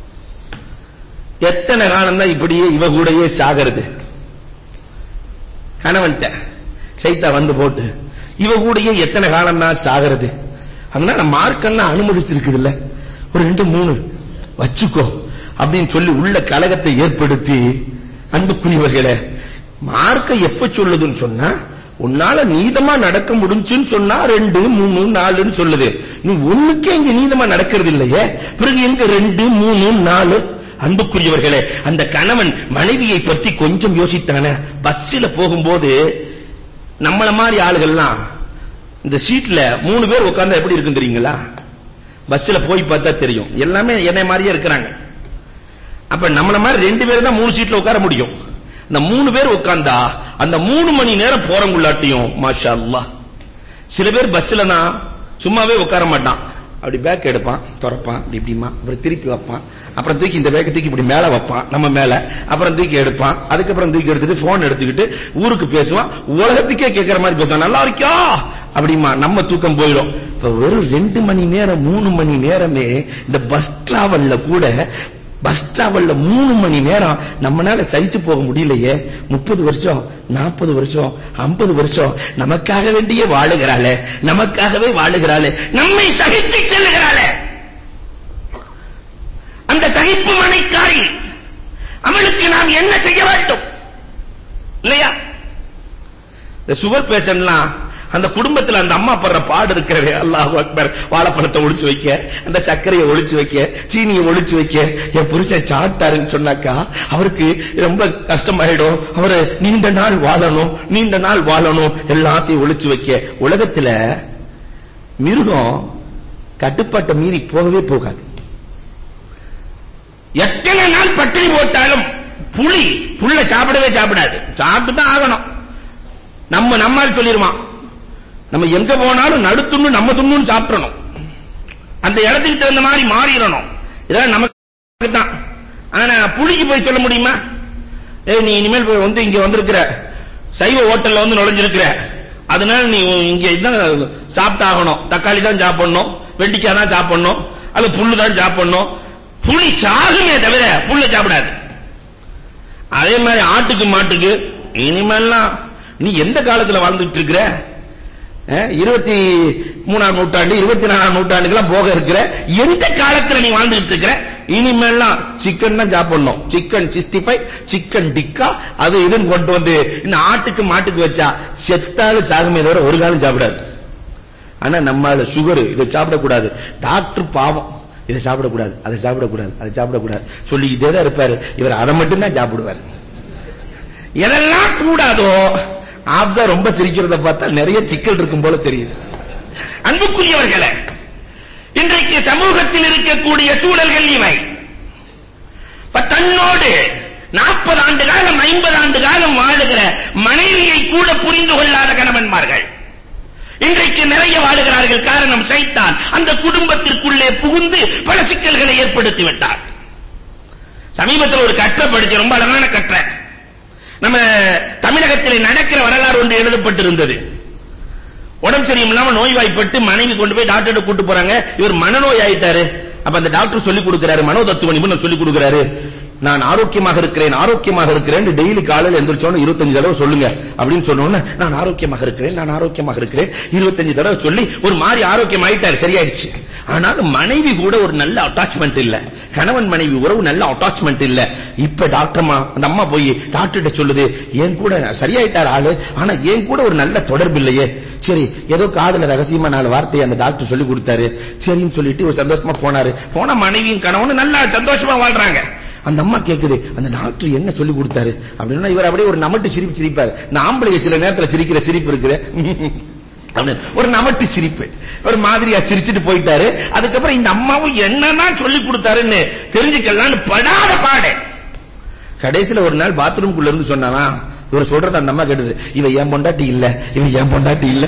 எத்தனை காலம் தான் இப்படியே இவ கூடயே சாகிறது கணவன்ட்ட சைத்தா வந்து போட்டு இவ கூடயே எத்தனை காலம் தான் சாகிறது அதனால மார்க்கம் தான் அனுமதிச்சிருக்குது இல்ல ஒரு ரெண்டு மூணு வச்சுக்கோ அப்படின்னு சொல்லி உள்ள கலகத்தை ஏற்படுத்தி அன்புக்குரியவர்களே மார்க்க எப்ப சொல்லுதுன்னு சொன்னா உன்னால நீதமா நடக்க முடிஞ்சுன்னு சொன்னா ரெண்டு மூணு நாலுன்னு சொல்லுது நீ ஒண்ணுக்கே இங்க நீதமா நடக்கிறது இல்லையே பிறகு எங்க ரெண்டு மூணு நாலு அன்புக்குரியவர்களே அந்த கணவன் மனைவியை பற்றி கொஞ்சம் யோசித்தானே பஸ்ல போகும்போது நம்மள மாதிரி ஆளுகள்லாம் இந்த சீட்ல மூணு பேர் உட்கார்ந்தா எப்படி இருக்கும் தெரியுங்களா பஸ்ல போய் பார்த்தா தெரியும் எல்லாமே என்னை மாதிரியே இருக்கிறாங்க அப்ப நம்மள மாதிரி ரெண்டு பேர் தான் மூணு சீட்ல உட்கார முடியும் இந்த மூணு பேர் உட்கார்ந்தா அந்த மூணு மணி நேரம் போறங்குள்ளாட்டியும் மாஷா அல்லாஹ் சில பேர் பஸ்ல தான் சும்மாவே உட்கார மாட்டான் அப்படி பேக் எடுப்பான் திறப்பான் இப்படி இப்படிமா அப்புறம் திருப்பி வைப்பான் அப்புறம் தூக்கி இந்த பேக்கை தூக்கி இப்படி மேல வைப்பான் நம்ம மேல அப்புறம் தூக்கி எடுப்பான் அதுக்கப்புறம் தூக்கி எடுத்துட்டு போன் எடுத்துக்கிட்டு ஊருக்கு பேசுவான் உலகத்துக்கே கேட்கிற மாதிரி பேசுவான் நல்லா இருக்கியா அப்படிமா நம்ம தூக்கம் போயிடும் இப்ப வெறும் ரெண்டு மணி நேரம் மூணு மணி நேரமே இந்த பஸ் டிராவல்ல கூட பஸ் டிராவல்ல மூணு மணி நேரம் நம்மனால சகிச்சு போக முடியலையே முப்பது வருஷம் நாற்பது வருஷம் ஐம்பது வருஷம் நமக்காக வேண்டியே வாழுகிறாளே நமக்காகவே வாழுகிறாளே நம்மை சகித்து செல்லுகிறாளே அந்த சகிப்பு மனைக்காரி அவளுக்கு நாம் என்ன செய்ய வேண்டும் இல்லையா இந்த சுகர் பேஷண்ட்லாம் அந்த குடும்பத்துல அந்த அம்மா படுற பாடு இருக்கிறது அல்லாஹ் அக்பர் வாழைப்பழத்தை ஒளிச்சு வைக்க அந்த சர்க்கரையை ஒளிச்சு வைக்க சீனியை ஒளிச்சு வைக்க என் புருஷன் சாட்டாருன்னு சொன்னாக்கா அவருக்கு ரொம்ப கஷ்டமாயிடும் அவரு நீண்ட நாள் வாழணும் நீண்ட நாள் வாழணும் எல்லாத்தையும் ஒளிச்சு வைக்க உலகத்துல மிருகம் கட்டுப்பாட்டை மீறி போகவே போகாது எத்தனை நாள் பட்டினி போட்டாலும் புலி புல்ல சாப்பிடவே சாப்பிடாது சாப்பிட்டு தான் ஆகணும் நம்ம நம்மால் சொல்லிருவான் நம்ம எங்க போனாலும் நடுத்துண்ணு நம்ம துண்ணுன்னு சாப்பிடணும் அந்த இடத்துக்கு தகுந்த மாதிரி மாறிடணும் இதெல்லாம் நமக்கு தான் ஆனா புலிக்கு போய் சொல்ல முடியுமா ஏய் நீ இனிமேல் போய் வந்து இங்க வந்திருக்கிற சைவ ஹோட்டல்ல வந்து நுழைஞ்சிருக்கிற அதனால நீ இங்க இதான் சாப்பிட்டாகணும் தக்காளி தான் சாப்பிடணும் வெண்டிக்காய் தான் சாப்பிடணும் அல்ல புல்லு தான் சாப்பிடணும் புலி சாகுமே தவிர புல்ல சாப்பிடாது அதே மாதிரி ஆட்டுக்கு மாட்டுக்கு இனிமேல்லாம் நீ எந்த காலத்துல வாழ்ந்துட்டு இருக்கிற இருபத்தி மூணாம் நூற்றாண்டு இருபத்தி நாலாம் நூற்றாண்டுக்கெல்லாம் போக இருக்கிற எந்த காலத்துல நீ வாழ்ந்துட்டு இருக்கிற இனிமேல்லாம் சிக்கன் தான் சாப்பிடணும் chicken sixty five chicken tikka அது இதுன்னு கொண்டு வந்து இந்த ஆட்டுக்கு மாட்டுக்கு வச்சா செத்தாலும் சாகுமே தவிர ஒரு காலம் சாப்பிடாது ஆனா நம்மால சுகர் இதை சாப்பிடக்கூடாது டாக்டர் பாவம் இதை சாப்பிடக்கூடாது அதை சாப்பிடக்கூடாது அதை சாப்பிடக்கூடாது சொல்லிக்கிட்டே தான் இருப்பாரு இவர் அதை மட்டும் தான் சாப்பிடுவார் எதெல்லாம் கூடாதோ ஆப்தா ரொம்ப சிரிக்கிறத பார்த்தா நிறைய சிக்கல் இருக்கும் போல தெரியுது அன்புக்குரியவர்களே இன்றைக்கு சமூகத்தில் இருக்கக்கூடிய சூழல்கள் இவை தன்னோடு நாற்பது ஆண்டு காலம் ஐம்பது ஆண்டு காலம் வாழுகிற மனைவியை கூட புரிந்து கொள்ளாத கணவன்மார்கள் இன்றைக்கு நிறைய வாழுகிறார்கள் காரணம் சைத்தான் அந்த குடும்பத்திற்குள்ளே புகுந்து பல சிக்கல்களை ஏற்படுத்தி விட்டார் சமீபத்தில் ஒரு கற்றை படிச்சு ரொம்ப அழகான கற்றை நம்ம தமிழகத்திலே நடக்கிற வரலாறு ஒன்று எழுதப்பட்டிருந்தது உடம்பு சரியில்லாம நோய்வாய்ப்பட்டு மனைவி கொண்டு போய் டாக்டர்கிட்ட கூட்டு போறாங்க இவர் மனநோய் ஆயிட்டாரு அப்ப அந்த டாக்டர் சொல்லி கொடுக்கிறாரு மனோதத்துவ நிபுணர் சொல்லி கொடுக்கிறாரு நான் ஆரோக்கியமாக இருக்கிறேன் ஆரோக்கியமாக இருக்கிறேன் டெய்லி காலையில எந்திரச்சோன்னு 25 தடவை சொல்லுங்க அப்படின்னு சொன்ன உடனே நான் ஆரோக்கியமாக இருக்கிறேன் நான் ஆரோக்கியமாக இருக்கிறேன் 25 தடவை சொல்லி ஒரு மாதிரி ஆரோக்கியம் ஆயிட்டாரு சரியாயிடுச்சு ஆனாலும் மனைவி கூட ஒரு நல்ல அட்டாச்மெண்ட் இல்ல கணவன் மனைவி உறவு நல்ல அட்டாச்மெண்ட் இல்ல இப்ப டாக்டர்மா அந்த அம்மா போய் டாக்டர்கிட்ட சொல்லுது என் கூட சரியாயிட்டார் ஆளு ஆனா என் கூட ஒரு நல்ல தொடர்பு இல்லையே சரி ஏதோ காதுல ரகசியமா நாலு வார்த்தையை அந்த டாக்டர் சொல்லி கொடுத்தாரு சரின்னு சொல்லிட்டு ஒரு சந்தோஷமா போனாரு போன மனைவியும் கணவனும் நல்லா சந்தோஷமா வாழ்றாங்க அந்த அம்மா கேக்குது அந்த டாக்டர் என்ன சொல்லி கொடுத்தாரு அப்படின்னா இவர் அப்படியே ஒரு நமட்டு சிரிப்பு சிரிப்பாரு இந்த ஆம்பளைங்க சில நேரத்துல சிரிக்கிற சிரிப்பு இருக்குது அப்படின்னு ஒரு நமட்டு சிரிப்பு ஒரு மாதிரியா சிரிச்சிட்டு போயிட்டாரு அதுக்கப்புறம் இந்த அம்மாவும் என்னதான் சொல்லி கொடுத்தாருன்னு தெரிஞ்சுக்கலாம்னு படாத பாடு கடைசியில ஒரு நாள் பாத்ரூம்குள்ள இருந்து சொன்னானா இவர் சொல்றது அந்த அம்மா கேட்டது இவ ஏன் பொண்டாட்டி இல்ல இவ ஏன் பொண்டாட்டி இல்ல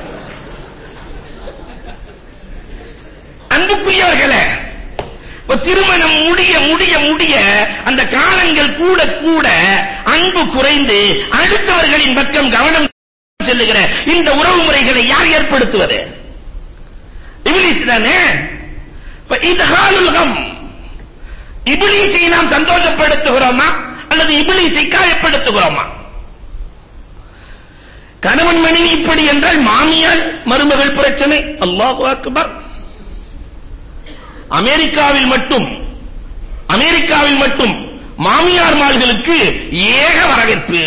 அன்புக்குரியவர்களே இப்ப திருமணம் முடிய முடிய முடிய அந்த காலங்கள் கூட கூட அன்பு குறைந்து அடுத்தவர்களின் பக்கம் கவனம் செல்லுகிற இந்த உறவு முறைகளை யார் ஏற்படுத்துவது இப்லீஸ் தானே இப்ப இதஹாலுல் கம் இப்லீஸை நாம் சந்தோஷப்படுத்துகிறோமா அல்லது இப்லீஸை காயப்படுத்துகிறோமா கணவன் மனைவி இப்படி என்றால் மாமியார் மருமகள் பிரச்சனை அல்லாஹு அக்பர் அமெரிக்காவில் மட்டும் அமெரிக்காவில் மட்டும் மாமியார் மார்களுக்கு ஏக வரவேற்பு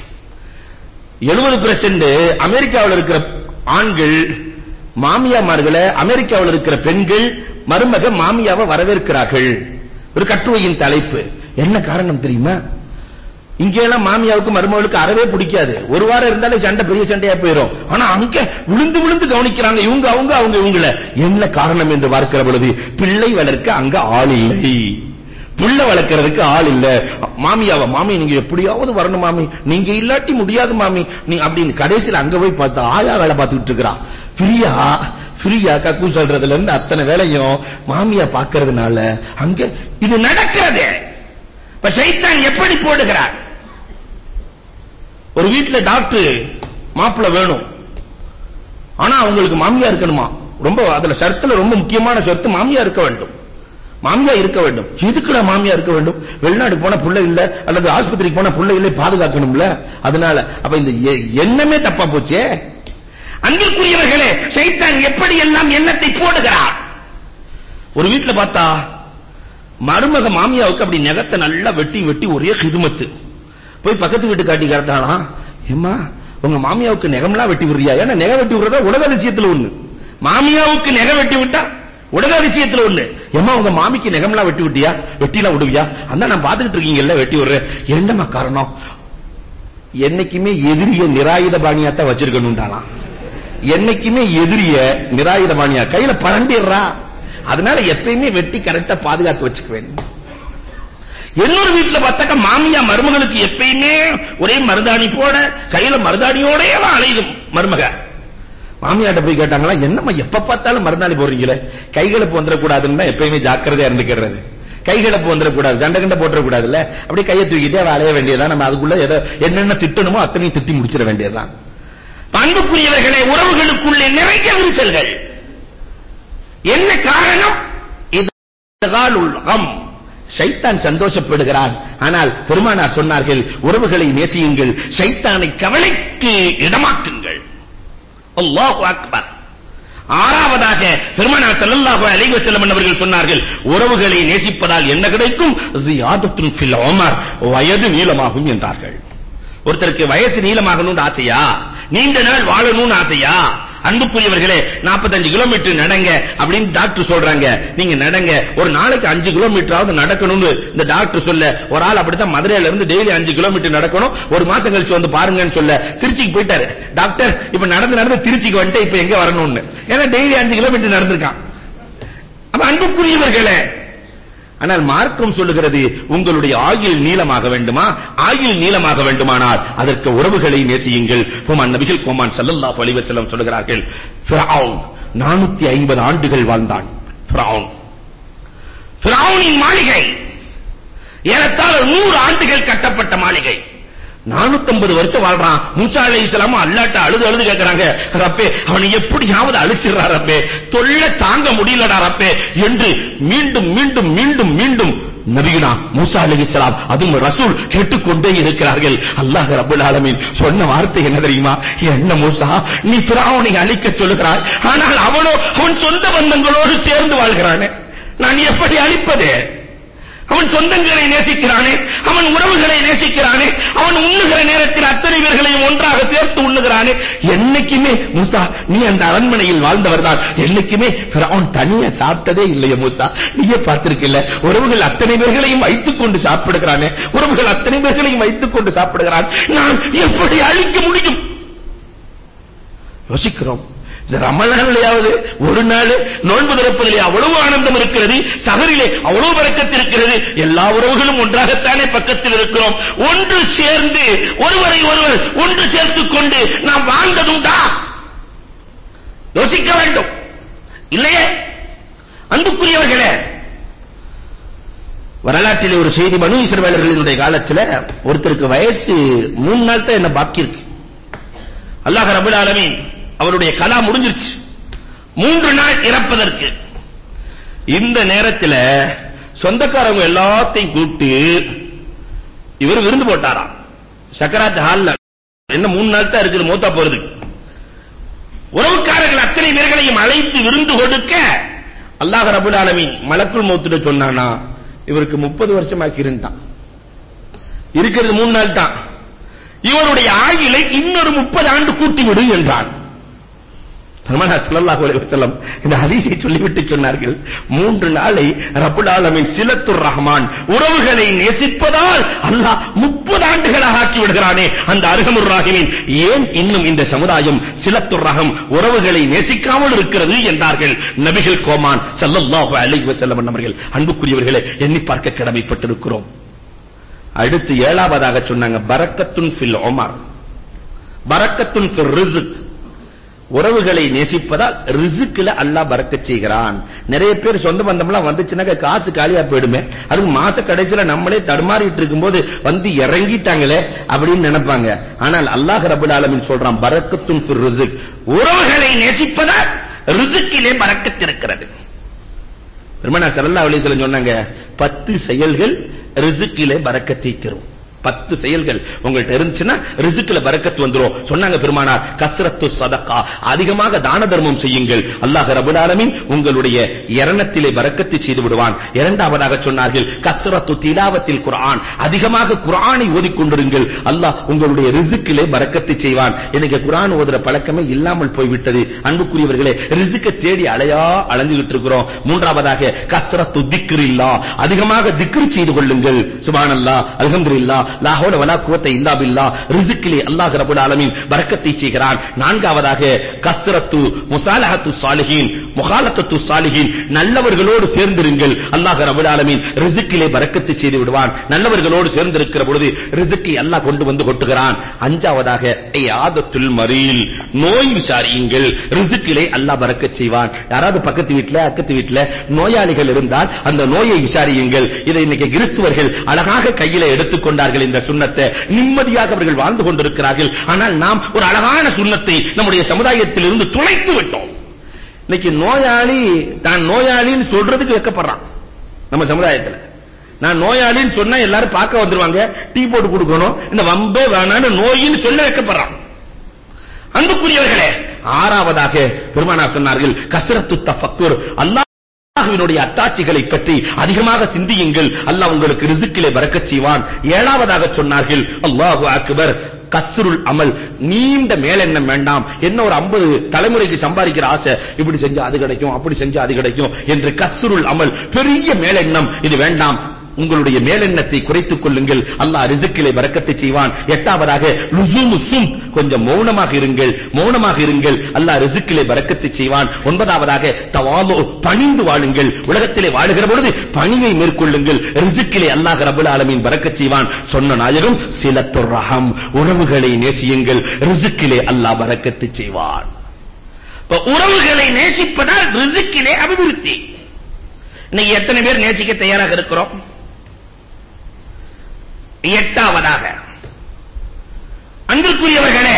70% அமெரிக்காவில் இருக்கிற ஆண்கள் மாமியாமார்களை அமெரிக்காவில் இருக்கிற பெண்கள் மருமக மாமியாவை வரவேற்கிறார்கள் ஒரு கட்டுரையின் தலைப்பு என்ன காரணம் தெரியுமா இங்க எல்லாம் மாமியாவுக்கு மருமகளுக்கு அறவே பிடிக்காது ஒரு வாரம் இருந்தாலே சண்டை பெரிய சண்டையா போயிடும் ஆனா அங்க விழுந்து விழுந்து கவனிக்கிறாங்க இவங்க அவங்க அவங்க இவங்கள என்ன காரணம் என்று பார்க்கிற பொழுது பிள்ளை வளர்க்க அங்க ஆள் இல்லை புள்ள வளர்க்கறதுக்கு ஆள் இல்ல மாமியாவ மாமி நீங்க எப்படியாவது வரணும் மாமி நீங்க இல்லாட்டி முடியாது மாமி நீ அப்படின்னு கடைசியில் அங்க போய் பார்த்தா ஆயா வேலை பார்த்துட்டு இருக்கிறா ஃப்ரீயா ஃப்ரீயா கக்கு சொல்றதுல இருந்து அத்தனை வேலையும் மாமியா பார்க்கறதுனால அங்க இது நடக்கிறது இப்ப சைத்தான் எப்படி போடுகிறார் ஒரு வீட்ல டாக்டர் மாப்பிள்ளை வேணும் ஆனா அவங்களுக்கு மாமியா இருக்கணுமா ரொம்ப அதுல ஷர்த்துல ரொம்ப முக்கியமான ஷர்த்து மாமியா இருக்க வேண்டும் மாமியா இருக்க வேண்டும் எதுக்குடா மாமியா இருக்க வேண்டும் வெளிநாடு போன புள்ள இல்ல அல்லது ஆஸ்பத்திரிக்கு போன புள்ள இல்லை பாதுகாக்கணும்ல அதனால அப்ப இந்த எ- எண்ணமே தப்பா போச்சே அன்பிற்குரியவர்களே சைத்தான் எப்படி எல்லாம் எண்ணத்தை போடுகிறார் ஒரு வீட்ல பார்த்தா மருமக மாமியாவுக்கு அப்படி நெகத்தை நல்லா வெட்டி வெட்டி ஒரே ஹிதுமத்து போய் பக்கத்து வீட்டு காட்டி காட்டாலாம் ஏம்மா உங்க மாமியாவுக்கு நெகம்லாம் வெட்டி விடுறியா ஏன்னா நெக வெட்டி விடுறதா உலக அதிசயத்துல ஒண்ணு மாமியாவுக்கு நெக வெட்டி விட்டா உலக அதிசயத்துல ஒண்ணு ஏம்மா உங்க மாமிக்கு நெகம்லாம் வெட்டி விட்டியா வெட்டிலாம் விடுவியா அந்த நான் பாத்துக்கிட்டு இருக்கீங்கல்ல வெட்டி விடுறேன் என்னம்மா காரணம் என்னைக்குமே எதிரிய நிராயுத பாணியாத்தான் வச்சிருக்கணும்டாலாம் என்னைக்குமே எதிரிய நிராயுத பாணியா கையில பரண்டிடுறா அதனால எப்பயுமே வெட்டி கரெக்டா பாதுகாத்து வச்சுக்க வேண்டும் இன்னொரு வீட்டுல பார்த்தாக்க மாமியா மருமகளுக்கு எப்பயுமே ஒரே மருதாணி போட கையில மருதாணியோடயே அலையும் மருமக மாமியாட்ட போய் கேட்டாங்களா என்னம்மா எப்ப பார்த்தாலும் மருதாணி போடுறீங்களே கைகளுக்கு வந்துடக்கூடாதுன்னு தான் எப்பயுமே ஜாக்கிரதையா இருந்துக்கிறது கைகளுக்கு வந்துடக்கூடாது சண்டை கண்ட போட்டுற கூடாதுல்ல அப்படியே கையை தூக்கிட்டே அவ அலைய வேண்டியதுதான் நம்ம அதுக்குள்ள ஏதோ என்னென்ன திட்டணுமோ அத்தனையும் திட்டி முடிச்சிட வேண்டியதுதான் அன்புக்குரியவர்களே உறவுகளுக்குள்ளே நிறைய விரிசல்கள் என்ன காரணம் இதுகாலுல் கம் ஷைத்தான் சந்தோஷப்படுகிறான் ஆனால் பெருமானார் சொன்னார்கள் உறவுகளை நேசியுங்கள் ஷைத்தானை கவலைக்கு இடமாக்குங்கள் அல்லாஹு அக்பர் ஆறாவதாக பெருமானார் ஸல்லல்லாஹு அலைஹி வஸல்லம் அவர்கள் சொன்னார்கள் உறவுகளை நேசிப்பதால் என்ன கிடைக்கும் ஜியாதத்துன் ஃபில் உமர் வயது நீளமாகும் என்றார்கள் ஒருத்தருக்கு வயசு நீளமாகணும்னு ஆசையா நீண்ட நாள் வாழணும்னு ஆசையா அன்புக்குரியவர்களே 45 கிலோமீட்டர் நடங்க அப்படின்னு டாக்டர் சொல்றாங்க நீங்க நடங்க ஒரு நாளைக்கு 5 கிலோமீட்டராவது நடக்கணும்னு இந்த டாக்டர் சொல்ல ஒரு ஆள் அப்படித்தான் மதுரையில இருந்து டெய்லி 5 கிலோமீட்டர் நடக்கணும் ஒரு மாசம் கழிச்சு வந்து பாருங்கன்னு சொல்ல திருச்சிக்கு போயிட்டாரு டாக்டர் இப்ப நடந்து நடந்து திருச்சிக்கு வந்துட்டு இப்ப எங்க வரணும்னு ஏன்னா டெய்லி 5 கிலோமீட்டர் நடந்திருக்கான் அப்ப அன்புக்குரியவர்களே ஆனால் மார்க்கம் சொல்லுகிறது உங்களுடைய ஆயுள் நீளமாக வேண்டுமா ஆயுள் நீளமாக வேண்டுமானால் அதற்கு உறவுகளை நேசியுங்கள் கோமான் நபிகள் கோமான் ஸல்லல்லாஹு அலைஹி வஸல்லம் சொல்கிறார்கள் ஃபிரௌன் 450 ஆண்டுகள் வாழ்ந்தான் ஃபிரௌன் ஃபிரௌனின் மாளிகை ஏறத்தாழ 100 ஆண்டுகள் கட்டப்பட்ட மாளிகை 450 வருஷம் வாழ்றான் மூசா அலைஹிஸ்ஸலாம் அல்லாஹ்ட்ட அழுது அழுது கேக்குறாங்க ரப்பே அவனை எப்படியாவது அழிச்சிரா ரப்பே தொல்லை தாங்க முடியலடா ரப்பே என்று மீண்டும் மீண்டும் மீண்டும் மீண்டும் நபியுனா மூசா அலைஹிஸ்ஸலாம் அதுவும் ரசூல் கேட்டுக்கொண்டே இருக்கிறார்கள் அல்லாஹ் ரப்பல் ஆலமீன் சொன்ன வார்த்தை என்ன தெரியுமா என்ன மூசா நீ ஃபிரௌனை அழிக்க சொல்லுகிறாய் ஆனால் அவனோ அவன் சொந்த பந்தங்களோடு சேர்ந்து வாழ்கிறானே நான் எப்படி அழிப்பது அவன் சொந்தங்களை நேசிக்கிறானே அவன் உறவுகளை நேசிக்கிறானே அவன் உண்ணுகிற நேரத்தில் அத்தனை பேர்களையும் ஒன்றாக சேர்த்து உண்ணுகிறானே என்னைக்குமே மூசா நீ அந்த அரண்மனையில் வாழ்ந்தவர்தான் என்னைக்குமே ஃபிரௌன் தனியா சாப்பிட்டதே இல்லையே மூசா நீயே பார்த்திருக்கல உறவுகள் அத்தனை பேர்களையும் வைத்துக் கொண்டு சாப்பிடுகிறானே உறவுகள் அத்தனை பேர்களையும் வைத்துக் கொண்டு சாப்பிடுகிறான் நான் எப்படி அழிக்க முடியும் யோசிக்கிறோம் இந்த ரமலான்லயாவது ஒரு நாள் நோன்பு திறப்பதிலே அவ்வளவு ஆனந்தம் இருக்கிறது சகரிலே அவ்வளவு பறக்கத்து இருக்கிறது எல்லா உறவுகளும் ஒன்றாகத்தானே பக்கத்தில் இருக்கிறோம் ஒன்று சேர்ந்து ஒருவரை ஒருவர் ஒன்று சேர்த்துக் கொண்டு நாம் வாழ்ந்ததுண்டா யோசிக்க வேண்டும் இல்லையே அன்புக்குரியவர்களே வரலாற்றிலே ஒரு செய்தி மனு இஸ்ரவேலர்களினுடைய காலத்துல ஒருத்தருக்கு வயசு மூணு நாள் தான் என்ன பாக்கி இருக்கு அல்லாஹ் ரபுல் ஆலமீன் அவருடைய கலா முடிஞ்சிருச்சு மூன்று நாள் இறப்பதற்கு இந்த நேரத்துல சொந்தக்காரங்க எல்லாத்தையும் கூப்பிட்டு இவர் விருந்து போட்டாராம் சக்கராத் ஹால்ல என்ன மூணு நாள் தான் இருக்குது மூத்தா போறது உறவுக்காரர்கள் அத்தனை பேர்களையும் அழைத்து விருந்து கொடுக்க அல்லாஹ் ரபுல் ஆலமீன் மலக்குள் மௌத்துட சொன்னானா இவருக்கு முப்பது வருஷமாக்கி இருந்தான் இருக்கிறது மூணு நாள் தான் இவருடைய ஆயுளை இன்னொரு முப்பது ஆண்டு கூட்டி விடு என்றான் பெருமானார் ஸல்லல்லாஹு அலைஹி வஸல்லம் இந்த ஹதீஸை சொல்லிவிட்டு சொன்னார்கள் மூன்று நாளை ரப்புல் ஆலமீன் சிலத்துர் ரஹ்மான் உறவுகளை நேசிப்பதால் அல்லாஹ் 30 ஆண்டுகளாக ஆக்கி விடுகிறானே அந்த அர்ஹமுர் ராஹிமீன் ஏன் இன்னும் இந்த சமுதாயம் சிலத்துர் ரஹம் உறவுகளை நேசிக்காமல் இருக்கிறது என்றார்கள் நபிகள் கோமான் ஸல்லல்லாஹு அலைஹி வஸல்லம் அவர்கள் அன்புக்குரியவர்களே எண்ணி பார்க்க கடமைப்பட்டிருக்கிறோம் அடுத்து ஏழாவதாக சொன்னாங்க பரக்கத்துன் ஃபில் உமர் பரக்கத்துன் ஃபில் ரிஸ்க் உறவுகளை நேசிப்பதால் ரிசுக்குல அல்லாஹ் பறக்கச் செய்கிறான் நிறைய பேர் சொந்த பந்தம்லாம் வந்துச்சுனாக்க காசு காலியா போயிடுமே அதுக்கு மாச கடைசியில நம்மளே தடுமாறிட்டு இருக்கும்போது வந்து இறங்கிட்டாங்களே அப்படின்னு நினைப்பாங்க ஆனால் அல்லாஹ் ரபுல் ஆலமீன் சொல்றான் பரக்கத்துன் ஃபிர் ரிஸ்க் உறவுகளை நேசிப்பதால் ரிசுக்கிலே பறக்கத் இருக்கிறது பெருமானார் ஸல்லல்லாஹு அலைஹி வஸல்லம் சொன்னாங்க 10 செயல்கள் ரிசுக்கிலே பறக்கத்தை தரும் பத்து செயல்கள் உங்கள்ட்ட இருந்துச்சுன்னா ரிசுக்குல பரக்கத் வந்துரும் சொன்னாங்க பெருமானார் கஸ்ரத்து சதகா அதிகமாக தான தர்மம் செய்யுங்கள் அல்லாஹ் ரபுல் ஆலமீன் உங்களுடைய இரணத்திலே பரக்கத்தை செய்து விடுவான் இரண்டாவதாக சொன்னார்கள் கஸ்ரத்து திலாவத்தில் குர்ஆன் அதிகமாக குர்ஆனை ஓதிக்கொண்டிருங்கள் அல்லாஹ் உங்களுடைய ரிசுக்கிலே பரக்கத்தை செய்வான் எனக்கு குர்ஆன் ஓதுற பழக்கமே இல்லாமல் போய்விட்டது அன்புக்குரியவர்களே ரிசுக்கை தேடி அலையா அலைஞ்சுகிட்டு இருக்கிறோம் மூன்றாவதாக கஸ்ரத்து திக்ரில்லா அதிகமாக திக்ரு செய்து கொள்ளுங்கள் சுப்ஹானல்லாஹ் அல்ஹம்துலில்லாஹ் லா ஹவுல வலா குவத்த இல்லா பில்லா ரிஸ்கிலே அல்லாஹ் ரப்பல் ஆலமீன் பரக்கத்தை செய்கிறான் நான்காவதாக கஸ்ரத்து முசாலஹத்து சாலிஹீன் முகாலத்தத்து சாலிஹீன் நல்லவர்களோடு சேர்ந்திருங்கள் அல்லாஹ் ரப்பல் ஆலமீன் ரிஸ்கிலே பரக்கத்தை செய்து விடுவான் நல்லவர்களோடு சேர்ந்திருக்கிற பொழுது ரிஸ்கை அல்லாஹ் கொண்டு வந்து கொட்டுகிறான் அஞ்சாவதாக ஆதத்துல் மரீல் நோய் விசாரியுங்கள் ரிஸ்கிலே அல்லாஹ் பரக்கத் செய்வான் யாராவது பக்கத்து வீட்ல அக்கத்து வீட்ல நோயாளிகள் இருந்தால் அந்த நோயை விசாரியுங்கள் இதை இன்னைக்கு கிறிஸ்துவர்கள் அழகாக கையில எடுத்துக்கொண்டார்கள் இந்த சுண்ணத்தை நிம்மதியாக அவர்கள் வாழ்ந்து கொண்டிருக்கிறார்கள் ஆனால் நாம் ஒரு அழகான சுண்ணத்தை நம்முடைய சமுதாயத்தில் இருந்து துளைத்து விட்டோம் இன்னைக்கு நோயாளி தான் நோயாளின்னு சொல்றதுக்கு வெக்கப்படுறான் நம்ம சமுதாயத்துல நான் நோயாளின்னு சொன்னா எல்லாரும் பார்க்க வந்துருவாங்க டீ போட்டு கொடுக்கணும் இந்த வம்பே வேணான்னு நோயின்னு சொல்ல வைக்கப்படுறான் அன்புக்குரியவர்களே ஆறாவதாக பெருமானார் சொன்னார்கள் கஸ்ரத்து தஃபக்குர் அல்லாஹ் அல்லாஹ்வினுடைய அத்தாட்சிகளை பற்றி அதிகமாக சிந்தியுங்கள் அல்லாஹ் உங்களுக்கு ரிசுக்கிலே பறக்கச் செய்வான் ஏழாவதாக சொன்னார்கள் அல்லாஹு அக்பர் கஸ்ருல் அமல் நீண்ட மேலெண்ணம் வேண்டாம் என்ன ஒரு 50 தலைமுறைக்கு சம்பாதிக்கிற ஆசை இப்படி செஞ்சா அது கிடைக்கும் அப்படி செஞ்சா அது கிடைக்கும் என்று கஸ்ருல் அமல் பெரிய மேலெண்ணம் இது வேண்டாம் உங்களுடைய மேலெண்ணத்தை குறைத்துக் கொள்ளுங்கள் அல்லாஹ் ரிசுக்கிலே பரக்கத்தை செய்வான் எட்டாவதாக லுசூமு சும் கொஞ்சம் மௌனமாக இருங்கள் மௌனமாக இருங்கள் அல்லாஹ் ரிசுக்கிலே பரக்கத்தை செய்வான் ஒன்பதாவதாக தவாலு பணிந்து வாழுங்கள் உலகத்திலே வாழுகிற பொழுது பணிவை மேற்கொள்ளுங்கள் ரிசுக்கிலே அல்லாஹ் ரப்பல் ஆலமீன் பரக்கத் செய்வான் சொன்ன நாயகம் சிலத்துர் ரஹம் உறவுகளை நேசியுங்கள் ரிசுக்கிலே அல்லாஹ் பரக்கத்தை செய்வான் இப்ப உறவுகளை நேசிப்பதால் ரிசுக்கிலே அபிவிருத்தி இன்னைக்கு எத்தனை பேர் நேசிக்க தயாராக இருக்கிறோம் எட்டாவதாக அன்பிற்குரியவர்களே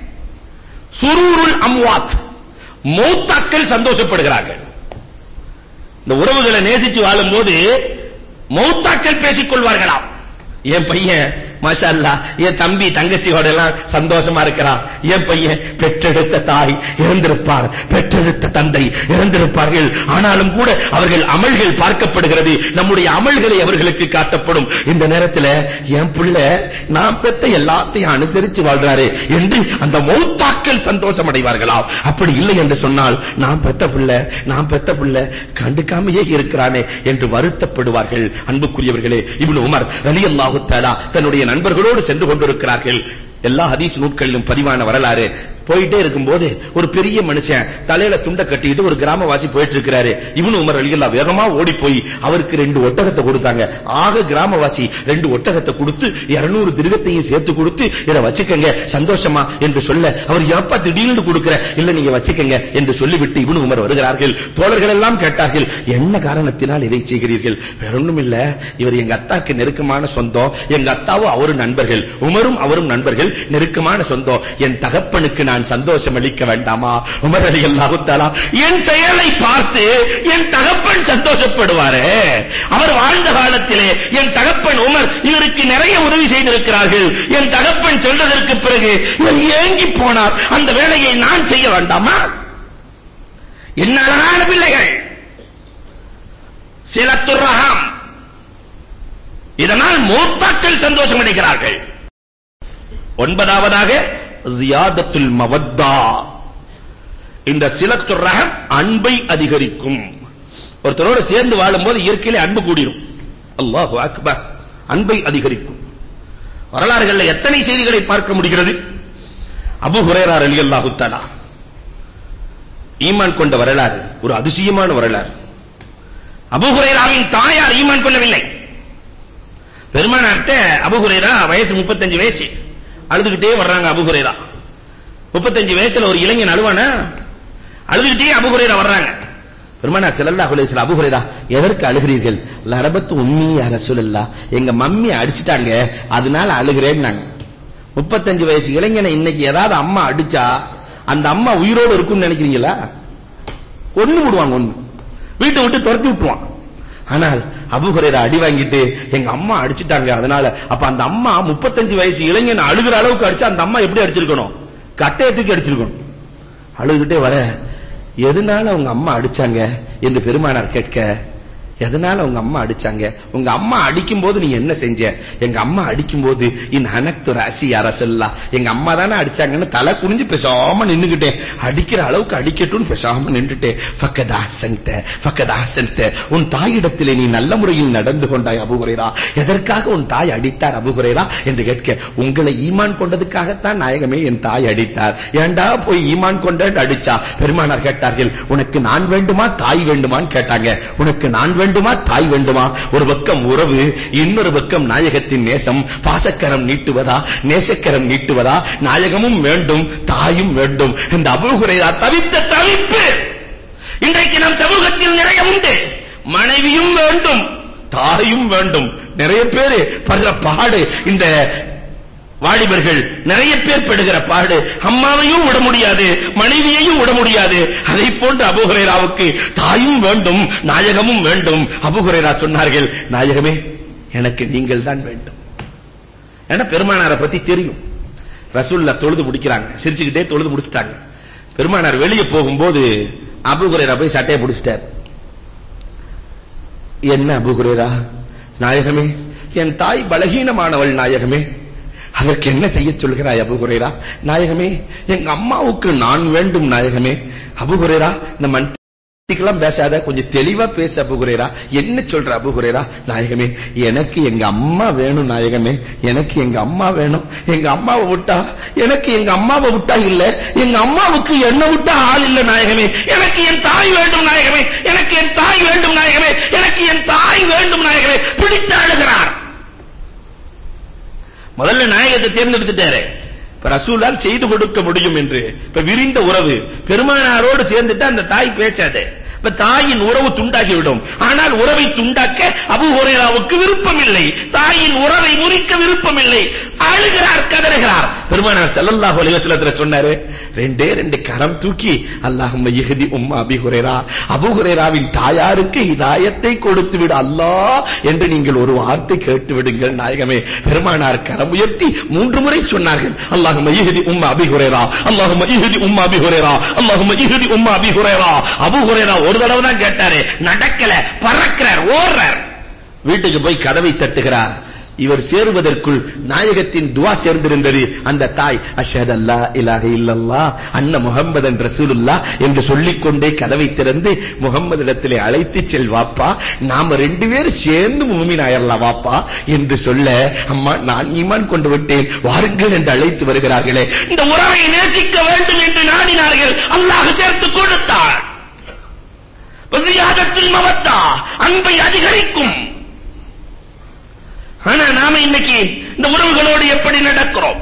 சுரூருல் அம்வாத் மௌத்தாக்கள் சந்தோஷப்படுகிறார்கள் இந்த உறவுகளை நேசித்து வாழும்போது மௌத்தாக்கள் பேசிக் கொள்வார்களாம் என் பையன் மாஷா அல்லாஹ் என் தம்பி தங்கச்சியோட எல்லாம் சந்தோஷமா இருக்கிறான் என் பையன் பெற்றெடுத்த தாய் இறந்திருப்பார் பெற்றெடுத்த தந்தை இறந்திருப்பார்கள் ஆனாலும் கூட அவர்கள் அமல்கள் பார்க்கப்படுகிறது நம்முடைய அமல்களை அவர்களுக்கு காட்டப்படும் இந்த நேரத்தில் என் பிள்ளை நான் பெத்த எல்லாத்தையும் அனுசரிச்சு வாழ்றாரு என்று அந்த மௌத்தாக்கள் சந்தோஷம் அடைவார்களாம் அப்படி இல்லை என்று சொன்னால் நான் பெத்த பிள்ளை நான் பெத்த பிள்ளை கண்டுக்காமையே இருக்கிறானே என்று வருத்தப்படுவார்கள் அன்புக்குரியவர்களே இப்னு உமர் ரலியல்லாஹு தஆலா தன்னுடைய நண்பர்களோடு சென்று கொண்டிருக்கிறார்கள் எல்லா ஹதீஸ் நூட்களிலும் பதிவான வரலாறு போயிட்டே இருக்கும்போது ஒரு பெரிய மனுஷன் தலையில துண்டை கட்டிட்டு ஒரு கிராமவாசி போயிட்டு இருக்கிறாரு இவனு உமர் அலிகல்லா வேகமா ஓடி போய் அவருக்கு ரெண்டு ஒட்டகத்தை கொடுத்தாங்க ஆக கிராமவாசி ரெண்டு ஒட்டகத்தை கொடுத்து 200 திருகத்தையும் சேர்த்து கொடுத்து இதை வச்சுக்கங்க சந்தோஷமா என்று சொல்ல அவர் ஏப்பா திடீர்னு கொடுக்கிற இல்ல நீங்க வச்சுக்கங்க என்று சொல்லிவிட்டு இவனு உமர் வருகிறார்கள் தோழர்கள் எல்லாம் கேட்டார்கள் என்ன காரணத்தினால் இதை செய்கிறீர்கள் வேற ஒண்ணும் இல்ல இவர் எங்க அத்தாக்கு நெருக்கமான சொந்தம் எங்க அத்தாவும் அவரும் நண்பர்கள் உமரும் அவரும் நண்பர்கள் நெருக்கமான சொந்தம் என் தகப்பனுக்கு நான் சந்தோஷம் அளிக்க வேண்டாமா உமர் ரலியல்லாஹு தஆலா என் செயலை பார்த்து என் தகப்பன் சந்தோஷப்படுவாரே அவர் வாழ்ந்த காலத்திலே என் தகப்பன் உமர் இவருக்கு நிறைய உதவி செய்திருக்கிறார்கள் என் தகப்பன் சென்றதற்கு பிறகு இவர் ஏங்கி போனார் அந்த வேலையை நான் செய்ய வேண்டாமா என்ன அழகான பிள்ளைகள் சிலத்துர் ரஹம் இதனால் மூத்தாக்கள் சந்தோஷம் அடைகிறார்கள் ஒன்பதாவதாக ஜியாதத்துல் மவத்தா இந்த சிலத்துர் ரஹம் அன்பை அதிகரிக்கும் ஒருத்தரோட சேர்ந்து வாழும்போது இயற்கையிலே அன்பு கூடிரும் அல்லாஹு அக்பர் அன்பை அதிகரிக்கும் வரலாறுகள்ல எத்தனை செய்திகளை பார்க்க முடிகிறது அபு ஹுரைரா ரலியல்லாஹு தஆலா ஈமான் கொண்ட வரலாறு ஒரு அதிசயமான வரலாறு அபு ஹுரைராவின் தாயார் ஈமான் கொள்ளவில்லை பெருமானார்ட்ட அபு ஹுரைரா வயசு 35 வயசு அழுதுகிட்டே வர்றாங்க அபு ஹுரைரா 35 வயசுல ஒரு இளைஞன் அழுவானா அழுதுகிட்டே அபு ஹுரைரா வர்றாங்க பெருமானார் ஸல்லல்லாஹு அலைஹி வஸல்லம் அபு ஹுரைரா எதற்கு அழுகிறீர்கள் லரபத்து உம்மி யா ரசூலல்லாஹ் எங்க மம்மி அடிச்சிட்டாங்க அதனால அழுகிறேன்னாங்க 35 வயசு இளைஞனை இன்னைக்கு ஏதாவது அம்மா அடிச்சா அந்த அம்மா உயிரோடு இருக்கும்னு நினைக்கிறீங்களா ஒண்ணு விடுவாங்க ஒண்ணு வீட்டை விட்டு துரத்தி விட்டுருவான் ஆனால் அபு ஹுரைரா அடி வாங்கிட்டு எங்க அம்மா அடிச்சிட்டாங்க அதனால அப்ப அந்த அம்மா 35 வயசு இளைஞன் அழுகிற அளவுக்கு அடிச்சா அந்த அம்மா எப்படி அடிச்சிருக்கணும் கட்டையை தூக்கி அடிச்சிருக்கணும் அழுதுகிட்டே வர எதனால உங்க அம்மா அடிச்சாங்க என்று பெருமானார் கேட்க எதனால உங்க அம்மா அடிச்சாங்க உங்க அம்மா அடிக்கும் போது நீ என்ன செஞ்ச எங்க அம்மா அடிக்கும் போது இன் அனக்து ரசி அரசல்லா எங்க அம்மா தானே அடிச்சாங்கன்னு தலை குனிஞ்சு பேசாம நின்னுகிட்டேன் அடிக்கிற அளவுக்கு அடிக்கட்டும்னு பேசாம நின்றுட்டேன் ஃபக்கதா சந்த ஃபக்கதா சந்த உன் தாயிடத்திலே நீ நல்ல முறையில் நடந்து கொண்டாய் அபுகுரேரா எதற்காக உன் தாய் அடித்தார் அபுகுரேரா என்று கேட்க உங்களை ஈமான் கொண்டதுக்காகத்தான் நாயகமே என் தாய் அடித்தார் ஏண்டா போய் ஈமான் கொண்ட அடிச்சா பெருமானார் கேட்டார்கள் உனக்கு நான் வேண்டுமா தாய் வேண்டுமான்னு கேட்டாங்க உனக்கு நான் வேண்டுமா தாய் வேண்டுமா ஒரு பக்கம் உறவு இன்னொரு பக்கம் நாயகத்தின் நேசம் பாசக்கரம் நீட்டுவதா நேசக்கரம் நீட்டுவதா நாயகமும் வேண்டும் தாயும் வேண்டும் இந்த அபூஹுரைரா தவித்த தவிப்பு இன்றைக்கு நம் சமூகத்தில் நிறைய உண்டு மனைவியும் வேண்டும் தாயும் வேண்டும் நிறைய பேர் படுற பாடு இந்த வாலிபர்கள் நிறைய பேர் படுகிற பாடு அம்மாவையும் விட முடியாது மனைவியையும் விட முடியாது அதை போன்று அபுஹுரேராவுக்கு தாயும் வேண்டும் நாயகமும் வேண்டும் அபுஹுரேரா சொன்னார்கள் நாயகமே எனக்கு நீங்கள் தான் வேண்டும் ஏன்னா பெருமானாரை பத்தி தெரியும் ரசூல்லா தொழுது முடிக்கிறாங்க சிரிச்சுக்கிட்டே தொழுது முடிச்சிட்டாங்க பெருமானார் வெளியே போகும்போது அபுஹுரேரா போய் சட்டையை பிடிச்சிட்டார் என்ன அபுஹுரேரா நாயகமே என் தாய் பலகீனமானவள் நாயகமே அதற்கு என்ன செய்ய சொல்கிறாய் அபுகுரேரா நாயகமே எங்க அம்மாவுக்கு நான் வேண்டும் நாயகமே அபுகுரேரா இந்த மண் இப்படிக்கெல்லாம் பேசாத கொஞ்சம் தெளிவா பேச அபுகுரேரா என்ன சொல்ற அபுகுரேரா நாயகமே எனக்கு எங்க அம்மா வேணும் நாயகமே எனக்கு எங்க அம்மா வேணும் எங்க அம்மாவை விட்டா எனக்கு எங்க அம்மாவை விட்டா இல்ல எங்க அம்மாவுக்கு என்ன விட்டா ஆள் இல்ல நாயகமே எனக்கு என் தாய் வேண்டும் நாயகமே எனக்கு என் தாய் வேண்டும் நாயகமே எனக்கு என் தாய் வேண்டும் நாயகமே பிடித்து அழுகிறார் முதல்ல நாயகத்தை தேர்ந்தெடுத்துட்டாரு இப்ப ரசூலால் செய்து கொடுக்க முடியும் என்று இப்ப விரிந்த உறவு பெருமானாரோடு சேர்ந்துட்டு அந்த தாய் பேசாது இப்ப தாயின் உறவு துண்டாகிவிடும் ஆனால் உறவை துண்டாக்க அபு ஹுரைராவுக்கு விருப்பம் இல்லை தாயின் உறவை முறிக்க விருப்பம் இல்லை அழுகிறார் கதறுகிறார் பெருமானார் ஸல்லல்லாஹு அலைஹி வஸல்லம் சொன்னாரு ரெண்டே ரெண்டு கரம் தூக்கி அல்லாஹும்ம இஹ்தி உம்ம அபி ஹுரைரா அபு ஹுரைராவின் தாயாருக்கு ஹிதாயத்தை கொடுத்து விடு அல்லாஹ் என்று நீங்கள் ஒரு வார்த்தை கேட்டு விடுங்கள் நாயகமே பெருமானார் கரம் உயர்த்தி மூன்று முறை சொன்னார்கள் அல்லாஹும்ம இஹ்தி உம்ம அபி ஹுரைரா அல்லாஹும்ம இஹ்தி உம்ம அபி ஹுரைரா அல்லாஹும்ம இஹ்தி உம்ம அபி ஹுரைரா அபு ஹுரைரா ஒரு தடவை தான் கேட்டாரு நடக்கல பறக்கிறார் ஓடுறார் வீட்டுக்கு போய் கதவை தட்டுகிறார் இவர் சேருவதற்குள் நாயகத்தின் துவா சேர்ந்திருந்தது அந்த தாய் அஷஹது அல்லா இலாஹ இல்லல்லாஹ் அன்ன முஹம்மதன் ரசூலுல்லாஹ் என்று சொல்லிக்கொண்டே கதவை திறந்து முகம்மதிடத்திலே அழைத்து செல் வாப்பா நாம ரெண்டு பேரும் சேர்ந்து மூமின் ஆயிரலாம் வாப்பா என்று சொல்ல அம்மா நான் ஈமான் கொண்டு விட்டேன் வாருங்கள் என்று அழைத்து வருகிறார்களே இந்த உறவை நேசிக்க வேண்டும் என்று நாடினார்கள் அல்லாஹ் சேர்த்து கொடுத்தார் வசியாதத்தில் மவத்தா அன்பை அதிகரிக்கும் ஆனா நாம இன்னைக்கு இந்த உறவுகளோடு எப்படி நடக்கிறோம்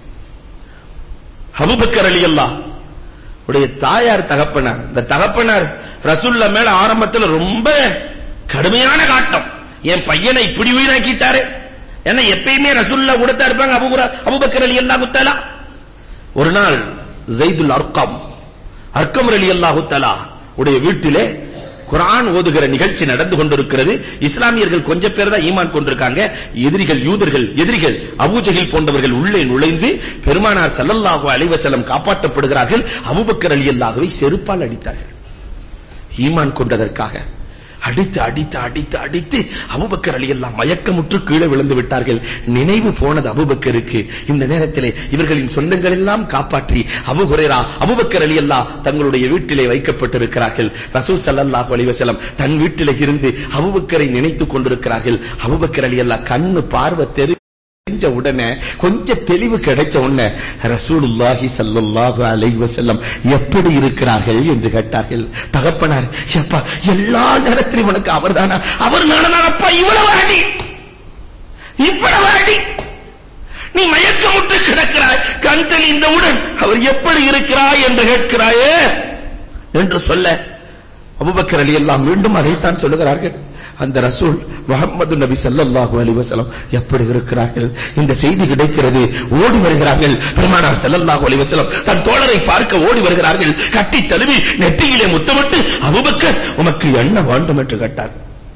அபூபக்கர் ரலியல்லாஹ் உடைய தாயார் தகப்பனார் இந்த தகப்பனார் ரசூல்ல மேல ஆரம்பத்துல ரொம்ப கடுமையான காட்டம் என் பையனை இப்படி வீணாக்கிட்டாரு ஏன்னா எப்பயுமே ரசூல்லா கூட தான் இருப்பாங்க அபூபக்கர் அபூபக்கர் ரலியல்லாஹு தஆலா ஒரு நாள் ஜெய்துல் அர்கம் அர்க்கம் ரலியல்லாஹு தஆலா உடைய வீட்டிலே குர்ஆன் ஓதுகிற நிகழ்ச்சி நடந்து கொண்டிருக்கிறது இஸ்லாமியர்கள் கொஞ்சம் பேர் தான் ஈமான் கொண்டிருக்காங்க எதிரிகள் யூதர்கள் எதிரிகள் அபூஜஹில் போன்றவர்கள் உள்ளே நுழைந்து பெருமானார் ஸல்லல்லாஹு அலைஹி வஸல்லம் காப்பாற்றப்படுகிறார்கள் அபூபக்கர் ரலியல்லாஹுவை செருப்பால் அடித்தார்கள் ஈமான் கொண்டதற்காக அடித்து அடித்து அடித்து அடித்து அபூபக்கர் ரலியல்லாஹ் மயக்கமுற்று கீழே விழுந்து விட்டார்கள் நினைவு போனது அபூபக்கருக்கு இந்த நேரத்திலே இவர்களின் சொந்தங்கள் எல்லாம் காப்பாற்றி அபூ ஹுரைரா அபூபக்கர் ரலியல்லாஹ் தங்களுடைய வீட்டிலே வைக்கப்பட்டிருக்கிறார்கள் ரசூல் ஸல்லல்லாஹு அலைஹி வஸல்லம் தன் வீட்டிலே இருந்து அபூபக்கரை நினைத்துக் கொண்டிருக்கிறார்கள் அபூபக்கர் ரலியல்லாஹ் கண்ணு பார்வை தெரி தெரிஞ்ச உடனே கொஞ்சம் தெளிவு கிடைச்ச உடனே ரசூலுல்லாஹி ஸல்லல்லாஹு அலைஹி வஸல்லம் எப்படி இருக்கிறார்கள் என்று கேட்டார்கள் தகப்பனார் எப்பா எல்லா நேரத்திலும் உனக்கு அவர்தானா அவர் நடனாப்பா இவ்வளவு அடி இவ்வளவு அடி நீ மயக்கமுற்று கிடக்கிறாய் கண் தெளிந்தவுடன் அவர் எப்படி இருக்கிறாய் என்று கேட்கிறாயே என்று சொல்ல அபூபக்கர் ரலியல்லாஹு மீண்டும் அதைத்தான் சொல்லுகிறார்கள் அந்த ரசூல் முகமது நபி ஸல்லல்லாஹு அலைஹி வஸல்லம் எப்படி இருக்கிறார்கள் இந்த செய்தி கிடைக்கிறது ஓடி வருகிறார்கள் பெருமானார் ஸல்லல்லாஹு அலைஹி வஸல்லம் தன் தோழரை பார்க்க ஓடி வருகிறார்கள் கட்டி தழுவி நெற்றியிலே முத்தமிட்டு அபூபக்கர் உமக்கு என்ன வேண்டும் என்று கேட்டார்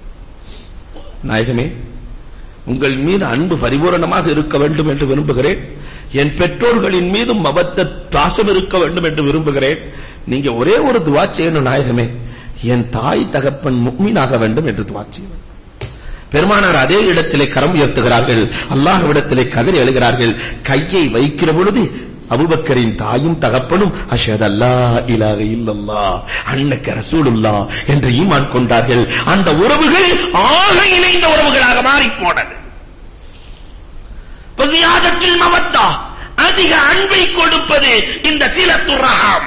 நாயகமே உங்கள் மீது அன்பு பரிபூரணமாக இருக்க வேண்டும் என்று விரும்புகிறேன் என் பெற்றோர்களின் மீதும் மபத்த பாசம் இருக்க வேண்டும் என்று விரும்புகிறேன் நீங்க ஒரே ஒரு துவா செய்யணும் நாயகமே என் தாய் தகப்பன் முக்மீனாக வேண்டும் என்று துவா செய்யணும் பெருமானார் அதே இடத்திலே கரம் உயர்த்துகிறார்கள் அல்லாஹ்விடத்திலே கதறி எழுகிறார்கள் கையை வைக்கிற பொழுது அபூபக்கரின் தாயும் தகப்பனும் அஷஹது அல்லா இலாஹ இல்லல்லாஹ் அன்னக ரசூலுல்லாஹ் என்று ஈமான் கொண்டார்கள் அந்த உறவுகள் ஆக இணைந்த உறவுகளாக மாறி போனது வசியாதத்தில் மவத்தா அதிக அன்பை கொடுப்பது இந்த சிலத்து ரஹம்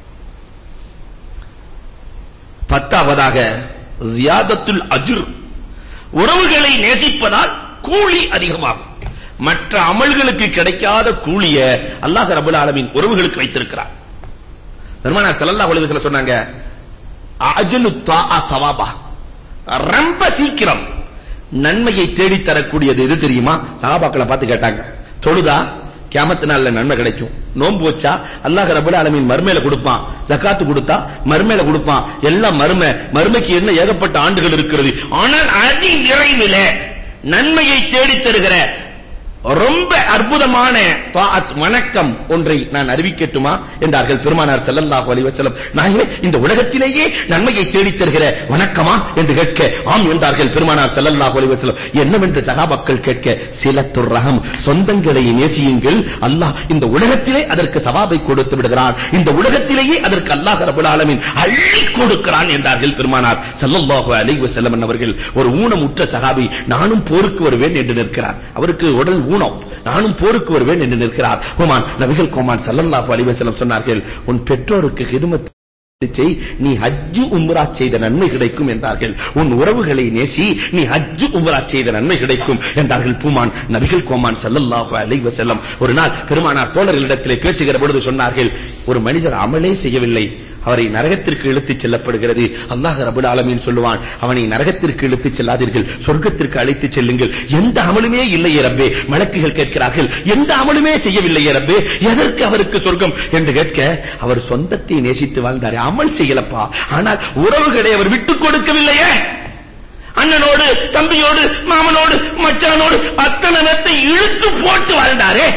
பத்தாவதாக ஜியாதத்துல் அஜ்ர் உறவுகளை நேசிப்பதால் கூலி அதிகமாகும் மற்ற அமல்களுக்கு கிடைக்காத கூலிய அல்லாஹ் ரப்பல் ஆலமீன் உறவுகளுக்கு வைத்திருக்கிறார் பெருமானார் ஸல்லல்லாஹு அலைஹி வஸல்லம் சொன்னாங்க அஜ்லு தாஆ சவாபா ரொம்ப சீக்கிரம் நன்மையை தேடி தரக்கூடியது எது தெரியுமா சஹாபாக்களை பார்த்து கேட்டாங்க தொழுதா கியாமத்து நாள்ல நன்மை கிடைக்கும் நோன்பு வச்சா அல்லாஹ் ரப்பல் ஆலமீன் மர்மையில கொடுப்பான் ஜகாத்து கொடுத்தா மர்மையில கொடுப்பான் எல்லாம் மர்மை மர்மைக்கு என்ன ஏகப்பட்ட ஆண்டுகள் இருக்கிறது ஆனால் அதி நிறைவில நன்மையை தேடித் தருகிற ரொம்ப அற்புதமான தாஅத் வணக்கம் ஒன்றை நான் அறிவிக்கட்டுமா என்றார்கள் பெருமானார் ஸல்லல்லாஹு அலைஹி வஸல்லம் நாயகமே இந்த உலகத்திலேயே நன்மையை தேடித் தருகிற வணக்கமா என்று கேட்க ஆம் என்றார்கள் பெருமானார் ஸல்லல்லாஹு அலைஹி வஸல்லம் என்னவென்று சகாபாக்கள் கேட்க சிலத்துர் ரஹம் சொந்தங்களை நேசியுங்கள் அல்லாஹ் இந்த உலகத்திலே அதற்கு சவாபை கொடுத்து விடுகிறான் இந்த உலகத்திலேயே அதற்கு அல்லாஹ் ரப்பல் ஆலமீன் அள்ளி கொடுக்கிறான் என்றார்கள் பெருமானார் ஸல்லல்லாஹு அலைஹி வஸல்லம் அவர்கள் ஒரு ஊனமுற்ற சகாபி நானும் போருக்கு வருவேன் என்று நிற்கிறார் அவருக்கு உடல் ஊனம் நானும் போருக்கு வருவேன் என்று நிற்கிறார் ஹுமான் நபிகள் கோமான் ஸல்லல்லாஹு அலைஹி வஸல்லம் சொன்னார்கள் உன் பெற்றோருக்கு ஹிதமத் செய் நீ ஹஜ்ஜு உம்ரா செய்த நன்மை கிடைக்கும் என்றார்கள் உன் உறவுகளை நேசி நீ ஹஜ்ஜு உம்ரா செய்த நன்மை கிடைக்கும் என்றார்கள் பூமான் நபிகள் கோமான் ஸல்லல்லாஹு அலைஹி வஸல்லம் ஒரு நாள் பெருமானார் தோழர்களிடத்திலே பேசுகிற பொழுது சொன்னார்கள் ஒரு மனிதர் அமலே செய்யவில்லை அவரை நரகத்திற்கு இழுத்துச் செல்லப்படுகிறது அல்லாஹ் ரப்பல் ஆலமீன் சொல்லுவான் அவனை நரகத்திற்கு இழுத்துச் செல்லாதீர்கள் சொர்க்கத்திற்கு அழைத்துச் செல்லுங்கள் எந்த அமலுமே இல்லையே ரப்பே மலக்குகள் கேட்கிறார்கள் எந்த அமலுமே செய்யவில்லையே ரப்பே எதற்கு அவருக்கு சொர்க்கம் என்று கேட்க அவர் சொந்தத்தை நேசித்து வாழ்ந்தாரே அமல் செய்யலப்பா ஆனால் உறவுகளை அவர் விட்டுக் கொடுக்கவில்லையே அண்ணனோடு தம்பியோடு மாமனோடு மச்சானோடு அத்தனை நேரத்தை இழுத்து போட்டு வாழ்ந்தாரே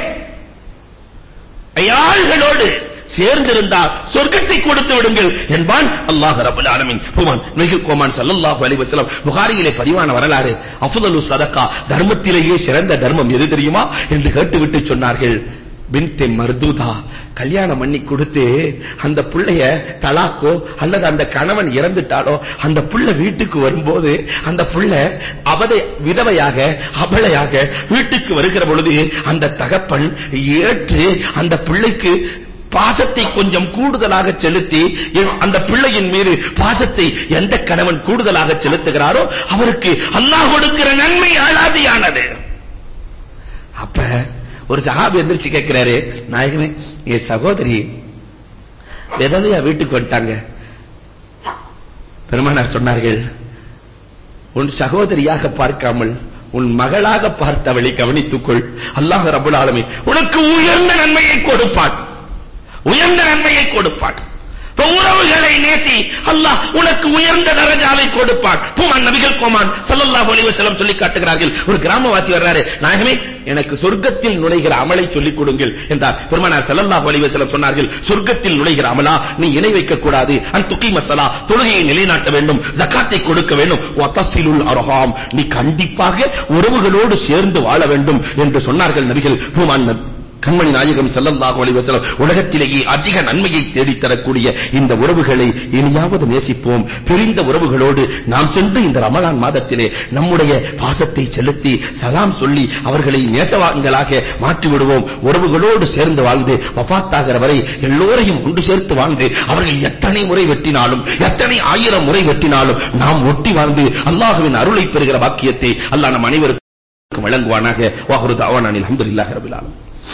அயாள்களோடு சேர்ந்திருந்தால் சொர்க்கத்தை கொடுத்து விடுங்கள் என்பான் அல்லாஹ் ரப்பல் ஆலமீன் புமான் நபிகள் கோமான் ஸல்லல்லாஹு அலைஹி வஸல்லம் புகாரியிலே பதிவான வரலாறு அஃதலு சதகா தர்மத்திலேயே சிறந்த தர்மம் எது தெரியுமா என்று கேட்டுவிட்டு சொன்னார்கள் பின்தே மர்தூதா கல்யாணம் பண்ணி கொடுத்து அந்த புள்ளைய தலாக்கோ அல்லது அந்த கணவன் இறந்துட்டாலோ அந்த புள்ள வீட்டுக்கு வரும்போது அந்த புள்ள அவதை விதவையாக அபலையாக வீட்டுக்கு வருகிற பொழுது அந்த தகப்பன் ஏற்று அந்த பிள்ளைக்கு பாசத்தை கொஞ்சம் கூடுதலாக செலுத்தி அந்த பிள்ளையின் மீது பாசத்தை எந்த கணவன் கூடுதலாக செலுத்துகிறாரோ அவருக்கு அல்லாஹ் கொடுக்கிற நன்மை அலாதியானது அப்ப ஒரு சஹாபி எந்திரிச்சு கேட்கிறாரு நாயகமே என் சகோதரி விதவையா வீட்டுக்கு வந்துட்டாங்க பெருமானார் சொன்னார்கள் உன் சகோதரியாக பார்க்காமல் உன் மகளாக பார்த்தவளை கவனித்துக்கொள் அல்லாஹ் ரபுல் ஆலமீன் உனக்கு உயர்ந்த நன்மையை கொடுப்பான் உயர்ந்த நன்மையை கொடுப்பான் உறவுகளை நேசி அல்லாஹ் உனக்கு உயர்ந்த தரஜாவை கொடுப்பான் பூமான் நபிகள் கோமான் ஸல்லல்லாஹு அலைஹி வஸல்லம் சொல்லி காட்டுகிறார்கள் ஒரு கிராமவாசி வர்றாரு நாயகமே எனக்கு சொர்க்கத்தில் நுழைகிற அமலை சொல்லிக் கொடுங்கள் என்றார் பெருமானார் ஸல்லல்லாஹு அலைஹி வஸல்லம் சொன்னார்கள் சொர்க்கத்தில் நுழைகிற அமலா நீ இணை வைக்க கூடாது அன் துகீம ஸலா தொழுகையை நிலைநாட்ட வேண்டும் ஜகாத்தை கொடுக்க வேண்டும் வதஸிலுல் அர்ஹாம் நீ கண்டிப்பாக உறவுகளோடு சேர்ந்து வாழ வேண்டும் என்று சொன்னார்கள் நபிகள் பூமான் கண்மணி நாயகம் ஸல்லல்லாஹு அலைஹி வஸல்லம் உலகத்திலேயே அதிக நன்மையை தேடித் தரக்கூடிய இந்த உறவுகளை இனியாவது நேசிப்போம் பிரிந்த உறவுகளோடு நாம் சென்று இந்த ரமலான் மாதத்திலே நம்முடைய பாசத்தை செலுத்தி சலாம் சொல்லி அவர்களை நேசவான்களாக மாற்றி விடுவோம் உறவுகளோடு சேர்ந்து வாழ்ந்து வஃபாத்தாகிற வரை எல்லோரையும் ஒன்று சேர்த்து வாழ்ந்து அவர்கள் எத்தனை முறை வெட்டினாலும் எத்தனை ஆயிரம் முறை வெட்டினாலும் நாம் ஒட்டி வாழ்ந்து அல்லாஹ்வின் அருளை பெறுகிற பாக்கியத்தை அல்லாஹ் நம் அனைவருக்கும் வழங்குவானாக வாஹுரு தவானா அல்ஹம்துலில்லாஹி ரப்பில் ஆலமீன்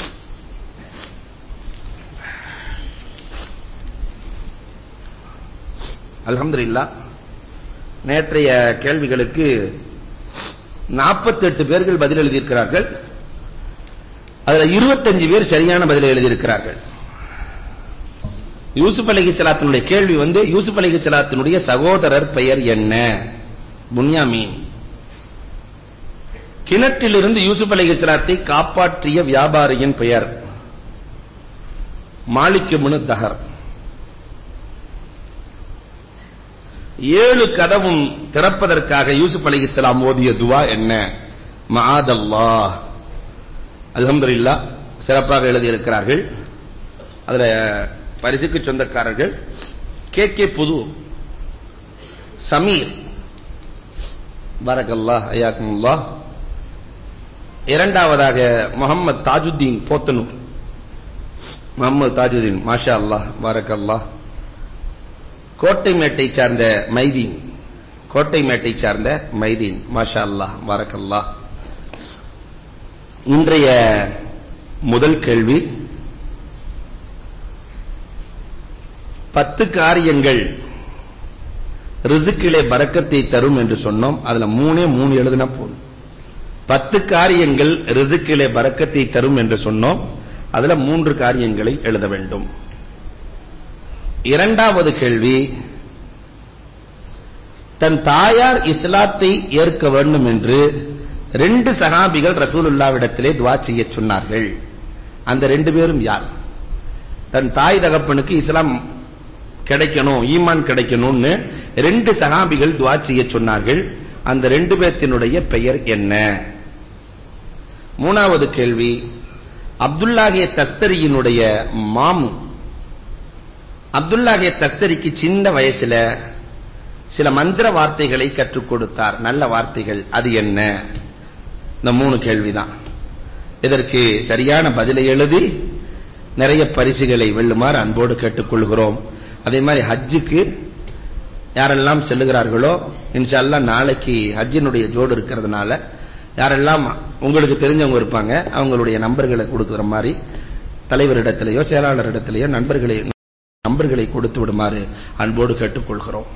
அல்ஹம்துலில்லாஹ் நேற்றைய கேள்விகளுக்கு 48 பேர்கள் பதில் எழுதியிருக்கிறார்கள் அதுல 25 பேர் சரியான பதில் எழுதியிருக்கிறார்கள் யூசுப் அலைஹிஸ்ஸலாத்தினுடைய கேள்வி வந்து யூசுப் அலைஹிஸ்ஸலாத்தினுடைய சகோதரர் பெயர் என்ன புன்யாமீன் கிணற்றிலிருந்து யூசுப் அலைஹிஸ்ஸலாத்தை காப்பாற்றிய வியாபாரியின் பெயர் மாலிக் இப்னு தஹர் ஏழு கதவும் திறப்பதற்காக யூசுப் அலைஹிஸ்ஸலாம் ஓதிய துவா என்ன மஆதல்லாஹ் அல்ஹம்துலில்லாஹ் சிறப்பாக எழுதி இருக்கிறார்கள் அதுல பரிசுக்கு சொந்தக்காரர்கள் கே கே புது சமீர் பரக்கல்லாஹ் ஐயாக்குமுல்லாஹ் இரண்டாவதாக முகமது தாஜுத்தீன் போத்தனூர் முகமது தாஜுதீன் மாஷா அல்லாஹ் பரக்கல்லாஹ் கோட்டைமேட்டை சார்ந்த மைதீன் கோட்டைமேட்டை சார்ந்த மைதீன் மாஷா அல்லாஹ் பரக்கல்லாஹ் இன்றைய முதல் கேள்வி பத்து காரியங்கள் ரிசுக்கிலே பரக்கத்தை தரும் என்று சொன்னோம் அதுல மூணே மூணு எழுதுனா போதும் பத்து காரியங்கள் ரிசுக்கிலே பரக்கத்தை தரும் என்று சொன்னோம் அதுல மூன்று காரியங்களை எழுத வேண்டும் இரண்டாவது கேள்வி தன் தாயார் இஸ்லாத்தை ஏற்க வேண்டும் என்று ரெண்டு சஹாபிகள் ரசூலுல்லாவிடத்திலே துவா செய்ய சொன்னார்கள் அந்த ரெண்டு பேரும் யார் தன் தாய் தகப்பனுக்கு இஸ்லாம் கிடைக்கணும் ஈமான் கிடைக்கணும்னு ரெண்டு சஹாபிகள் துவா செய்ய சொன்னார்கள் அந்த ரெண்டு பேர்த்தினுடைய பெயர் என்ன மூணாவது கேள்வி அப்துல்லாஹிய தஸ்தரியினுடைய மாமு அப்துல்லாஹிய தஸ்தரிக்கு சின்ன வயசுல சில மந்திர வார்த்தைகளை கற்றுக் கொடுத்தார் நல்ல வார்த்தைகள் அது என்ன இந்த மூணு கேள்விதான் இதற்கு சரியான பதிலை எழுதி நிறைய பரிசுகளை வெல்லுமாறு அன்போடு கேட்டுக்கொள்கிறோம் அதே மாதிரி ஹஜ்ஜுக்கு யாரெல்லாம் செல்லுகிறார்களோ இன்ஷா அல்லாஹ் நாளைக்கு ஹஜ்ஜினுடைய ஜோடு இருக்கிறதுனால யாரெல்லாம் உங்களுக்கு தெரிஞ்சவங்க இருப்பாங்க அவங்களுடைய நம்பர்களை கொடுக்கிற மாதிரி தலைவரிடத்திலேயோ செயலாளரிடத்திலேயோ நண்பர்களை நம்பர்களை கொடுத்து விடுமாறு அன்போடு கேட்டுக்கொள்கிறோம்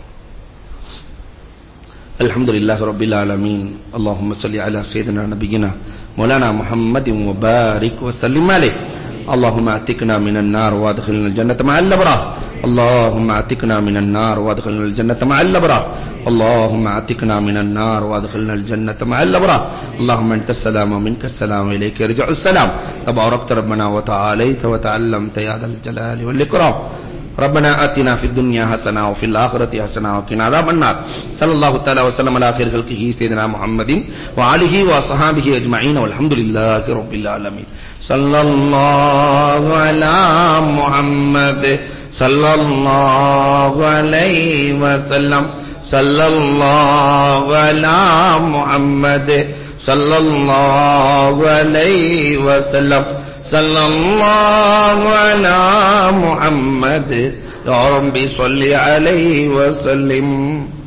الحمد لله رب العالمين اللهم صل على سيدنا نبينا مولانا محمد وبارك وسلم عليه اللهم اعتقنا من النار وادخلنا الجنة مع الأبرار اللهم اعتقنا من النار وادخلنا الجنة مع الأبرار اللهم اعتقنا من النار وادخلنا الجنة مع الأبرار اللهم أنت السلام ومنك السلام إليك يرجع السلام تباركت ربنا وتعاليت وتعلمت يا ذا الجلال والإكرام ربنا آتنا في الدنيا حسنة وفي الآخرة حسنة وقنا عذاب النار صلى الله تعالى وسلم على خير خلقه سيدنا محمد وآله وصحابه أجمعين والحمد لله رب العالمين صلى الله على محمد صلى الله عليه وسلم صلى الله على محمد صلى الله عليه وسلم صلى الله على محمد يا رب صل عليه وسلم